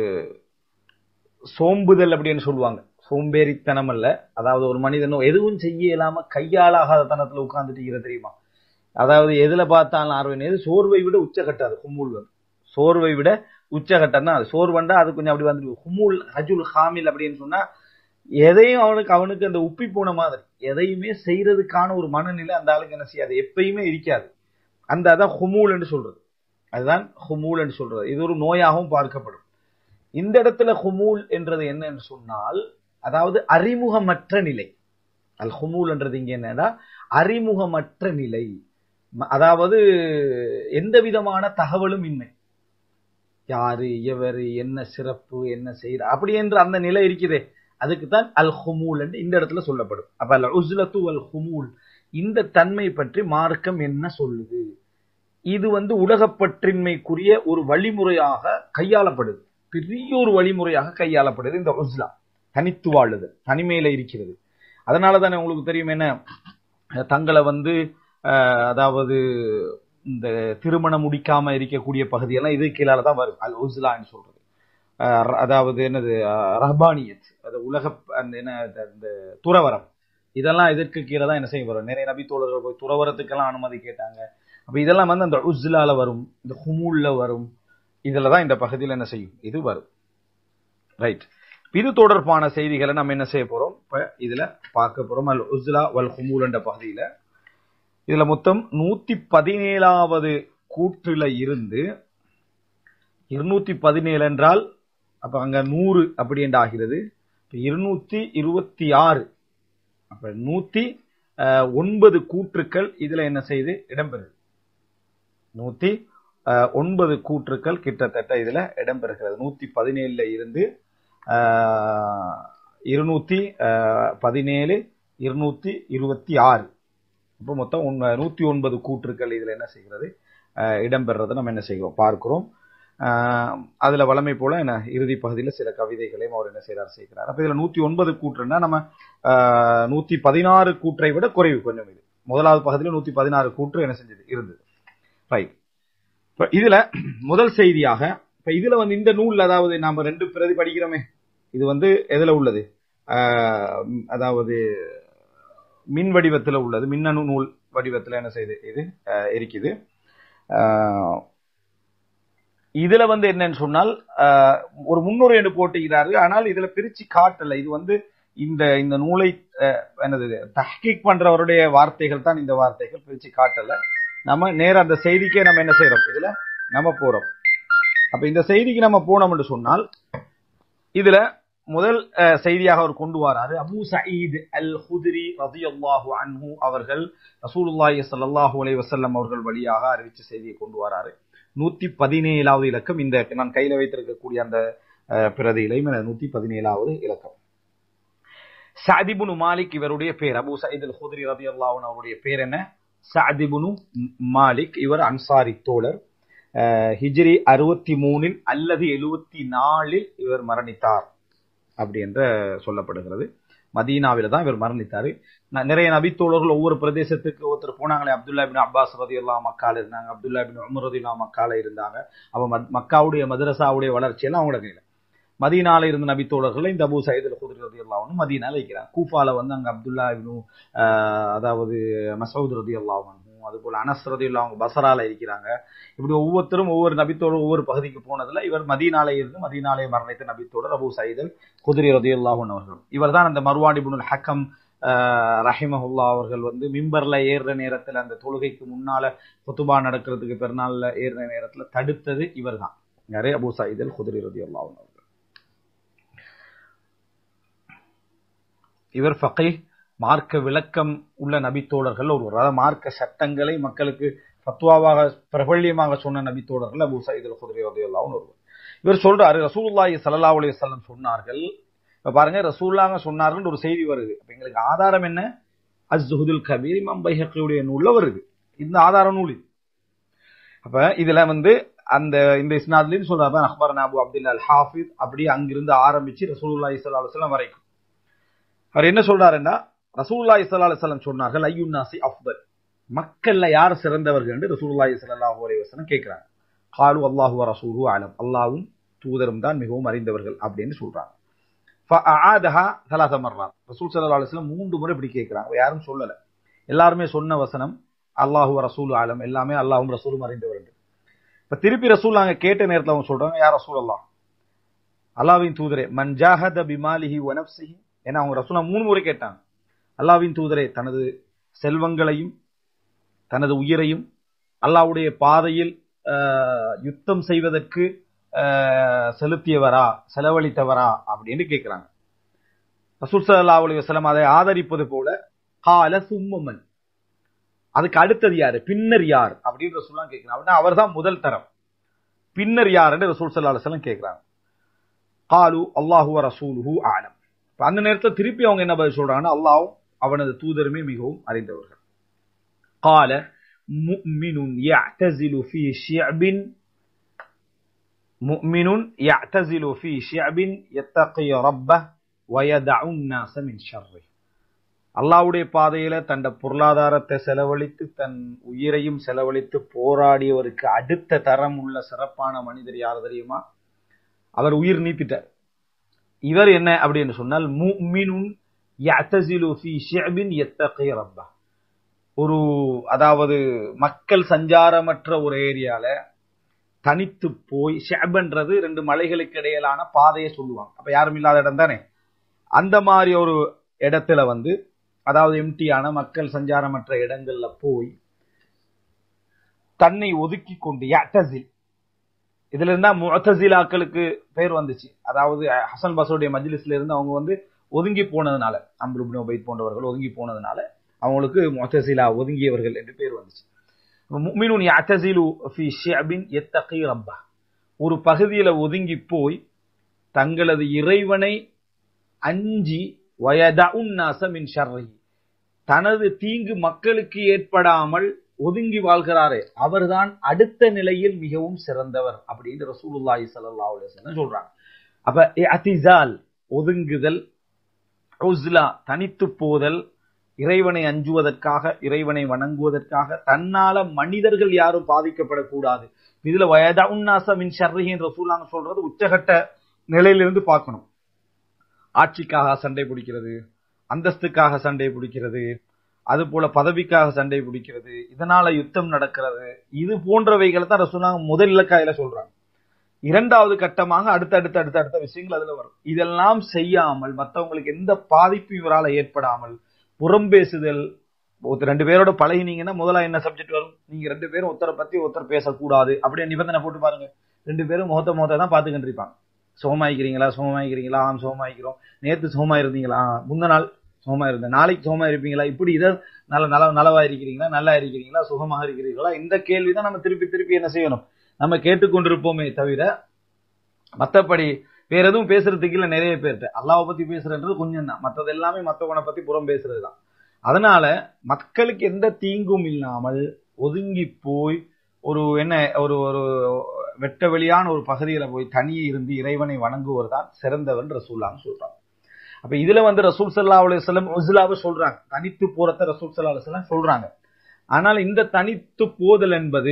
சோம்புதல் அப்படின்னு சொல்லுவாங்க சோம்பேறித்தனம் அல்ல அதாவது ஒரு மனிதனும் எதுவும் செய்ய இயலாம கையாளாகாத தனத்துல உட்கார்ந்துட்டு இருக்கிற தெரியுமா அதாவது எதுல பார்த்தாலும் ஆர்வம் எது சோர்வை விட உச்சகட்டம் அது ஹுமுல் வந்து சோர்வை விட உச்சகட்டம் தான் அது சோர்வண்டா அது கொஞ்சம் அப்படி வந்துட்டு ஹுமுல் ஹஜுல் ஹாமில் அப்படின்னு சொன்னா எதையும் அவனுக்கு அவனுக்கு அந்த உப்பி போன மாதிரி எதையுமே செய்யறதுக்கான ஒரு மனநிலை அந்த ஆளுக்கு என்ன செய்யாது எப்பயுமே இருக்காது அந்த அதான் ஹுமூல் என்று சொல்றது அதுதான் ஹுமூல் என்று சொல்றது இது ஒரு நோயாகவும் பார்க்கப்படும் இந்த இடத்துல ஹுமூல் என்றது என்ன என்று சொன்னால் அதாவது அறிமுகமற்ற நிலை அல் ஹுமூல் என்றது இங்க என்னன்னா அறிமுகமற்ற நிலை ம- அதாவது எந்த விதமான தகவலும் இன்மை யாரு எவரு என்ன சிறப்பு என்ன செய்யற அப்படி என்று அந்த நிலை இருக்குதே அதுக்கு தான் அல் ஹுமூல் என்று இந்த இடத்துல சொல்லப்படும் அப்ப அல் உஸ்லத்து அல் ஹுமூல் இந்த தன்மை பற்றி மார்க்கம் என்ன சொல்லுது இது வந்து உலகப்பற்றின்மைக்குரிய ஒரு வழிமுறையாக கையாளப்படுது பெரிய ஒரு வழிமுறையாக கையாளப்படுது இந்த உஸ்லா தனித்து வாழுதல் தனிமையில இருக்கிறது அதனால தானே உங்களுக்கு தெரியும் என்ன தங்களை வந்து அஹ், அதாவது இந்த திருமணம் முடிக்காம இருக்கக்கூடிய பகுதியெல்லாம் இது கீழால தான் வரும் அல் உஸ்லான்னு சொல்றது அஹ், ர- அதாவது என்னது அஹ், ரஹ்பானியத் அது உலக அந்த என்ன அந்த- அந்த துறவரம் இதெல்லாம் இதற்கு கீழே தான் என்ன செய்ய வரும் நிறைய நபி தோழர்கள் போய் துறவரத்துக்கெல்லாம் அனுமதி கேட்டாங்க அப்ப இதெல்லாம் வந்து அந்த உஸ்லால வரும் இந்த ஹுமூல்ல வரும் இதுல தான் இந்த பகுதியில் என்ன செய்யும் இது வரும் ரைட் இது தொடர்பான செய்திகளை நம்ம என்ன செய்ய போறோம் இப்ப இதுல பார்க்க போறோம் அல் உஸ்லா வல் ஹுமூல் என்ற பகுதியில இதுல மொத்தம் நூத்தி பதினேழாவது கூற்றுல இருந்து இருநூத்தி பதினேழு என்றால் அப்ப அங்க நூறு அப்படி என்று ஆகிறது இப்ப இருநூத்தி இருபத்தி ஆறு அப்ப நூத்தி அஹ், ஒன்பது கூற்றுக்கள் இதுல என்ன செய்து இடம்பெறுது நூத்தி அஹ், ஒன்பது கூற்றுக்கள் கிட்டத்தட்ட இதுல இடம்பெறுகிறது நூத்தி பதினேழுல இருந்து அஹ், இருநூத்தி அஹ், பதினேழு இருநூத்தி இருபத்தி ஆறு இப்போ மொத்தம் உண்மை- நூத்தி ஒன்பது கூற்றுக்கள் இதுல என்ன செய்கிறது அஹ், இடம்பெறதை நம்ம என்ன செய்கிறோம் பார்க்கிறோம் அஹ், அதுல வளமை போல என்ன இறுதி பகுதியில சில கவிதைகளையும் அவர் என்ன செய்கிறார் செய்கிறார் அப்ப இதுல நூத்தி ஒன்பது கூற்றுன்னா நம்ம அஹ், நூத்தி பதினாறு கூற்றை விட குறைவு கொஞ்சம் இது முதலாவது பகுதியில நூத்தி பதினாறு கூற்று என்ன செஞ்சது இருந்தது ரைட் இப்ப இதுல முதல் செய்தியாக இப்ப இதுல வந்து இந்த நூல் அதாவது நாம ரெண்டு பிரதி படிக்கிறோமே இது வந்து எதுல உள்ளது ஆஹ் அதாவது மின் வடிவத்துல உள்ளது மின்னணு நூல் வடிவத்துல என்ன செய்யுது இது ஆஹ் இருக்குது ஆஹ் இதுல வந்து என்னன்னு சொன்னால் ஆஹ் ஒரு முன்னுரை என்று போட்டுகிறார்கள் ஆனால் இதுல பிரிச்சு காட்டல இது வந்து இந்த இந்த நூலை ஆஹ் என்னது தஹ்கீக் பண்றவருடைய வார்த்தைகள் தான் இந்த வார்த்தைகள் பிரிச்சு காட்டல நம்ம நேரா அந்த செய்திக்கே நம்ம என்ன செய்யறோம் இதுல நம்ம போறோம் அப்ப இந்த செய்திக்கு நம்ம போனோம் என்று சொன்னால் இதுல முதல் அஹ், செய்தியாக அவர் கொண்டு வராரு அபூ சயீத் அல் ஹுத்ரி ரதியல்லாஹு அன்ஹு அவர்கள் ரசூலுல்லாஹி ஸல்லல்லாஹு அலைஹி வஸல்லம் அவர்கள் வழியாக அறிவிச்ச செய்தியை கொண்டு வராரு நூத்தி பதினேழாவது இலக்கம் இந்த நான் கையில வைத்திருக்கக்கூடிய அந்த அஹ், பிரதியிலையும் நூத்தி பதினேழாவது இலக்கம் சாதிபுனு மாலிக் இவருடைய பேர் அபூ சயீத் அல் ஹுத்ரி ரதியல்லாஹு அன்ஹு அவருடைய பேர் என்ன சாதிபுனு மாலிக் இவர் அன்சாரி தோழர் அஹ், ஹிஜ்ரி அறுபத்தி மூணில் அல்லது எழுபத்தி நாலில் இவர் மரணித்தார் அப்படி என்று சொல்லப்படுகிறது மதீனாவில தான் இவர் மரணித்தாரு ந- நிறைய நபித்தோழர்கள் ஒவ்வொரு பிரதேசத்துக்கு ஒருத்தர் போனாங்களே அப்துல்லா பின் அப்பாஸ் ரதியுல்லா மக்கால இருந்தாங்க அப்துல்லா பின் உமர் ரதியுல்லா மக்கால இருந்தாங்க அவ மத்- மக்காவுடைய மதரசாவுடைய வளர்ச்சி எல்லாம் அவங்களோட கையில மதீனால இருந்த நபித்தோழர்கள் இந்த அபூ சயீத் அல் குதிரி ரதியுல்லாவும் மதீனால இருக்கிறாங்க கூஃபால வந்து அங்க அப்துல்லா இப்னு ஆஹ், அதாவது மசூத் ரதியுல்லாவும் அது போல அனஸ் ரதியுல்லா அவங்க பசரால இருக்கிறாங்க இப்படி ஒவ்வொருத்தரும் ஒவ்வொரு நபித்தோடும் ஒவ்வொரு பகுதிக்கு போனதுல இவர் மதீனாலே இருந்து மதீனாலே மரணித்த நபித்தோடர் அபூ சயீதல் குதிரி ரதியுல்லாஹன் அவர்கள் இவர் தான் அந்த மர்வான் இப்னுல் ஹக்கம் ஆஹ், ரஹிமஹுல்லா அவர்கள் வந்து மிம்பர்ல ஏறுற நேரத்துல அந்த தொழுகைக்கு முன்னால குத்துபா நடக்கிறதுக்கு பெருநாள்ல ஏறுற நேரத்துல தடுத்தது இவர் தான் யாரே அபூ சயீதல் குதிரி ரதியுல்லாஹன் அவர்கள் இவர் ஃபகீஹ் மார்க்க விளக்கம் உள்ள நபித்தோழர்கள் ஒருவர் அதாவது மார்க்க சட்டங்களை மக்களுக்கு ஃபத்வாவாக பிரபல்யமாக சொன்ன நபித்தோழர்கள் அபூ சயீத் அல் குதிரி ரலியல்லாஹு ஒருவர் இவர் சொல்றாரு ரசூலுல்லாஹி ஸல்லல்லாஹு அலைஹி வஸல்லம் சொன்னார்கள் இப்ப பாருங்க ரசூலுல்லாஹ் சொன்னார்கள் ஒரு செய்தி வருது அப்ப எங்களுக்கு ஆதாரம் என்ன அஸ்ஹுதுல் கபீர் இமாம் பைஹக்கியுடைய நூல்ல வருது இந்த ஆதார நூல் இது அப்ப இதுல வந்து அந்த இந்த இஸ்னாத்லயும் சொல்றாரு அக்பர் அபு அப்துல்லா அல் ஹாஃபிஸ் அப்படி அங்கிருந்து ஆரம்பிச்சு ரசூலுல்லாஹி ஸல்லல்லாஹு அலைஹி வஸல்லம் வரைக்கும் அவர் என்ன சொல்றாருன்னா ரசூலுல்லாஹி ஸல்லல்லாஹு அலைஹி வஸல்லம் சொன்னார்கள் ஐயுன் நாசி அஃதல் மக்கள்ல யார் சிறந்தவர்கள் என்று ரசூலுல்லாஹி ஸல்லல்லாஹு அலைஹி வஸல்லம் கேக்குறாங்க காலு அல்லாஹு வ ரசூலுஹு அலம் அல்லாஹ்வும் தூதரும் தான் மிகவும் அறிந்தவர்கள் அப்படின்னு சொல்றாங்க ஃபஅஆதஹா ثلاث مرات ரசூல் ஸல்லல்லாஹு அலைஹி வஸல்லம் மூன்று முறை இப்படி கேக்குறாங்க யாரும் சொல்லல எல்லாருமே சொன்ன வசனம் அல்லாஹு வ ரசூலு அலம் எல்லாமே அல்லாஹ்வும் ரசூலும் அறிந்தவர் என்று இப்ப திருப்பி ரசூல் அங்க கேட்ட நேரத்துல அவங்க சொல்றாங்க யார் ரசூல் அல்லாஹ் அல்லாஹ்வின் தூதரே மன் ஜாஹத பிமாலிஹி வ நஃப்ஸிஹி ஏன்னா அவங்க ரசூலா மூணு முறை கேட்டாங்க அல்லாஹ்வின் தூதரே தனது செல்வங்களையும் தனது உயிரையும் அல்லாஹ்வுடைய பாதையில் ஆஹ், யுத்தம் செய்வதற்கு ஆஹ், செலுத்தியவரா செலவழித்தவரா அப்படின்னு கேட்கிறாங்க ரசூல் ஸல்லல்லாஹு அலைஹி வஸல்லம் அதை ஆதரிப்பது போல கால சும்மமன் அதுக்கு அடுத்தது யாரு பின்னர் யார் அப்படின்னு ரசூல்லாம் கேட்கிறாங்க அப்படின்னா அவர்தான் முதல் தரம் பின்னர் யார் என்று ரசூல் ஸல்லல்லாஹு அலைஹி வஸல்லம் கேட்கிறாங்க காலு அல்லாஹு வ ரசூலுஹு ஆலம் அந்த நேரத்தில் திருப்பி அவங்க என்ன பதில் சொல்றாங்கன்னா அல்லாவும் அவனது தூதருமே மிகவும் அறிந்தவர்கள் قال مؤمن يعتزل في شعب مؤمن يعتزل في شعب يتقي ربه ويدع الناس من شره அல்லாவுடைய பாதையில தன் பொருளாதாரத்தை செலவழித்து தன் உயிரையும் செலவழித்து போராடியவருக்கு அடுத்த தரம் உள்ள சிறப்பான மனிதர் யார் தெரியுமா அவர் உயிர் நீத்திட்டார் இவர் என்ன அப்படின்னு சொன்னால் முஃமினுன் يعتزل في شعب يتقي ربه ஒரு அதாவது மக்கள் சஞ்சாரமற்ற ஒரு ஏரியால தனித்து போய் ஷெபன்றது ரெண்டு மலைகளுக்கு இடையிலான பாதையை சொல்லுவாங்க அப்ப யாரும் இல்லாத இடம் தானே அந்த மாதிரி ஒரு இடத்துல வந்து அதாவது எம்டியான மக்கள் சஞ்சாரமற்ற இடங்கள்ல போய் தன்னை ஒதுக்கி கொண்டு யத்தசில் இதுல இருந்தா முத்தசிலாக்களுக்கு பேர் வந்துச்சு அதாவது ஹசன் பசோடைய மஜ்லிஸ்ல இருந்து அவங்க வந்து ஒதுங்கி போனதுனால அம்ருபின் ஒபைத் போன்றவர்கள் ஒதுங்கி போனதுனால அவங்களுக்கு முத்தசிலா ஒதுங்கியவர்கள் என்று பேர் வந்துச்சு முஃமினுன் யஅ்தஸிலு ஃபீ ஷிஅபின் யத்தகி ரப்பா ஒரு பகுதியில ஒதுங்கி போய் தங்களது இறைவனை அஞ்சி வயதஉன் நாஸ மின் ஷர்ரிஹி தனது தீங்கு மக்களுக்கு ஏற்படாமல் ஒதுங்கி வாழ்கிறாரே அவர்தான் அடுத்த நிலையில் மிகவும் சிறந்தவர் அப்படின்னு ரசூலுல்லாஹி ஸல்லல்லாஹு அலைஹி வஸல்லம் சொல்றாங்க அப்ப அத்திசால் ஒதுங்குதல் உஸ்லா தனித்து போதல் இறைவனை அஞ்சுவதற்காக இறைவனை வணங்குவதற்காக தன்னால மனிதர்கள் யாரும் பாதிக்கப்படக்கூடாது இதுல வயதா உன்னாச மின் ஷர்ரிஹின் ரசூலாங்க சொல்றது உச்சகட்ட நிலையிலிருந்து பார்க்கணும் ஆட்சிக்காக சண்டை பிடிக்கிறது அந்தஸ்துக்காக சண்டை பிடிக்கிறது அது போல பதவிக்காக சண்டை பிடிக்கிறது இதனால யுத்தம் நடக்கிறது இது போன்றவைகளை தான் ரசூலாங்க முதல் இலக்காயில சொல்றாங்க இரண்டாவது கட்டமாக அடுத்த அடுத்த அடுத்த அடுத்த விஷயங்கள் அதுல வரும் இதெல்லாம் செய்யாமல் மற்றவங்களுக்கு எந்த பாதிப்பு இவரால் ஏற்படாமல் புறம் பேசுதல் ஒருத்தர் ரெண்டு பேரோட பழகினீங்கன்னா முதல்ல என்ன சப்ஜெக்ட் வரும் நீங்க ரெண்டு பேரும் ஒருத்தரை பத்தி ஒருத்தர் பேசக்கூடாது அப்படியே நிபந்தனை போட்டு பாருங்க ரெண்டு பேரும் முகத்த முகத்தை தான் பாத்துக்கிட்டு இருப்பாங்க சோமாயிக்கிறீங்களா சோமாயிக்கிறீங்களா ஆம் சோமாயிக்கிறோம் நேத்து சோமா இருந்தீங்களா முந்த நாள் சோமா இருந்தேன் நாளைக்கு சோமா இருப்பீங்களா இப்படி இதை நல்ல நல நலவா இருக்கிறீங்களா நல்லா இருக்கிறீங்களா சுகமாக இருக்கிறீங்களா இந்த கேள்விதான் நம்ம திருப்பி திருப்பி என்ன செய்யணும் நம்ம கேட்டுக்கொண்டிருப்போமே தவிர மத்தபடி வேற எதுவும் பேசுறதுக்கு இல்ல நிறைய பேர்கிட்ட அல்லாவை பத்தி பேசுறது கொஞ்சம் தான் மத்தது எல்லாமே மத்தவனை பத்தி புறம் பேசுறது தான் அதனால மக்களுக்கு எந்த தீங்கும் இல்லாமல் ஒதுங்கி போய் ஒரு என்ன ஒரு ஒரு வெட்ட வெளியான ஒரு பகுதியில போய் தனியே இருந்து இறைவனை வணங்குவர் தான் சிறந்தவன் ரசூல்லான்னு சொல்றாங்க அப்ப இதுல வந்து ரசூல் சல்லா அலுவலம் உஸ்லாவை சொல்றாங்க தனித்து போறத ரசூல் சல்லா அலுவலம் சொல்றாங்க ஆனால் இந்த தனித்து போதல் என்பது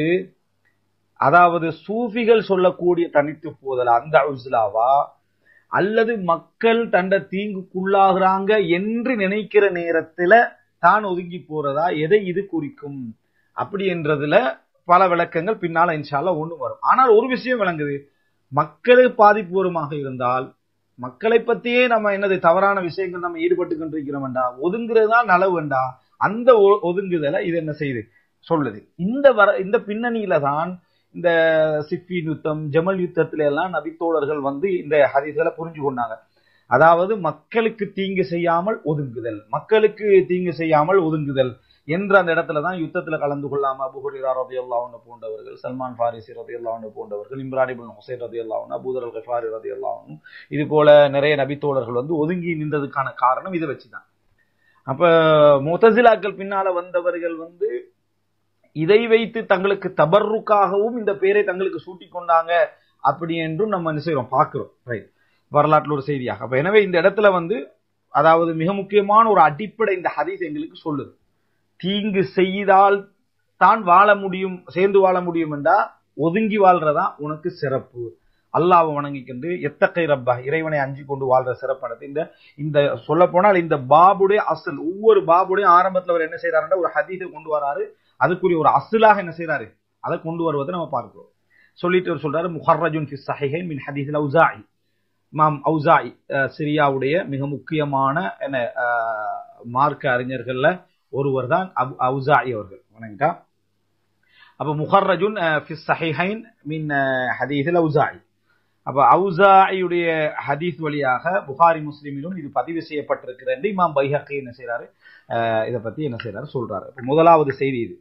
அதாவது சூஃபிகள் சொல்லக்கூடிய தனித்து போதல் அந்த உஸ்லாவா அல்லது மக்கள் தண்ட தீங்குக்குள்ளாகிறாங்க என்று நினைக்கிற நேரத்துல தான் ஒதுங்கி போறதா எதை இது குறிக்கும் அப்படி என்றதுல பல விளக்கங்கள் பின்னால இன்ஷால்ல ஒண்ணு வரும் ஆனால் ஒரு விஷயம் விளங்குது மக்களுக்கு பாதிப்பு வருமாக இருந்தால் மக்களை பத்தியே நம்ம என்னது தவறான விஷயங்கள் நம்ம ஈடுபட்டு கொண்டிருக்கிறோம்டா ஒதுங்குறது தான் நலவுண்டா அந்த ஒதுங்குதலை இது என்ன செய்யுது சொல்லுது இந்த வர இந்த பின்னணியில தான் இந்த சிஃபின் யுத்தம் ஜமல் யுத்தத்தில எல்லாம் நபித்தோழர்கள் வந்து இந்த ஹரிசலை புரிஞ்சு கொண்டாங்க அதாவது மக்களுக்கு தீங்கு செய்யாமல் ஒதுங்குதல் மக்களுக்கு தீங்கு செய்யாமல் ஒதுங்குதல் என்ற அந்த இடத்துல தான் யுத்தத்துல கலந்து கொள்ளாம அபுஹுரா ரதி அல்லாவுன்னு போன்றவர்கள் சல்மான் ஃபாரிசி ரதி அல்லாவுன்னு போன்றவர்கள் இம்ரானிபுல் ஹுசைன் ரதி அல்லாவுன்னு அபூதர் அல் கஃபாரி ரதி அல்லாவுன்னு இது போல நிறைய நபித்தோழர்கள் வந்து ஒதுங்கி நின்றதுக்கான காரணம் இதை வச்சுதான் அப்ப முத்தசிலாக்கள் பின்னால வந்தவர்கள் வந்து இதை வைத்து தங்களுக்கு தபர்ருக்காகவும் இந்த பேரை தங்களுக்கு சூட்டி கொண்டாங்க அப்படி என்றும் நம்ம என்ன செய்யறோம் பார்க்கிறோம் ரைட் வரலாற்றுல ஒரு செய்தியாக அப்ப எனவே இந்த இடத்துல வந்து அதாவது மிக முக்கியமான ஒரு அடிப்படை இந்த ஹதீஸ் எங்களுக்கு சொல்லுது தீங்கு செய்தால் தான் வாழ முடியும் சேர்ந்து வாழ முடியும் என்றா ஒதுங்கி வாழ்றதா உனக்கு சிறப்பு அல்லாவை வணங்கிக்கொண்டு எத்தக்கை ரப்பா இறைவனை அஞ்சு கொண்டு வாழ்ற சிறப்பானது இந்த இந்த சொல்ல போனால் இந்த பாபுடைய அசல் ஒவ்வொரு பாபுடைய ஆரம்பத்துல அவர் என்ன செய்யறாருன்னா ஒரு ஹதீஸை கொண்டு வராரு அதுக்குரிய ஒரு அசலாக என்ன செய்யறாரு அதை கொண்டு வருவதை நம்ம பார்க்கிறோம் சொல்லிட்டு அவர் சொல்றாரு முஹர்ரஜுன் ஃபி சஹிஹைன் மின் ஹதீஸ் அவுசாஇ இமாம் அவுசாஇ சிரியாவுடைய மிக முக்கியமான என்ன மார்க்க அறிஞர்கள்ல ஒருவர் தான் அபு அவுசாஇ அவர்கள் வணங்கிட்டா அப்ப முஹர்ரஜுன் ஃபி சஹிஹைன் மின் ஹதீஸ் அவுசாஇ அப்ப அவுசாஇயுடைய ஹதீஸ் வழியாக புகாரி முஸ்லிமிலும் இது பதிவு செய்யப்பட்டிருக்கிறது இமாம் பைஹக்கி என்ன செய்யறாரு இதை பத்தி என்ன செய்யறாரு சொல்றாரு முதலாவது செய்தி இது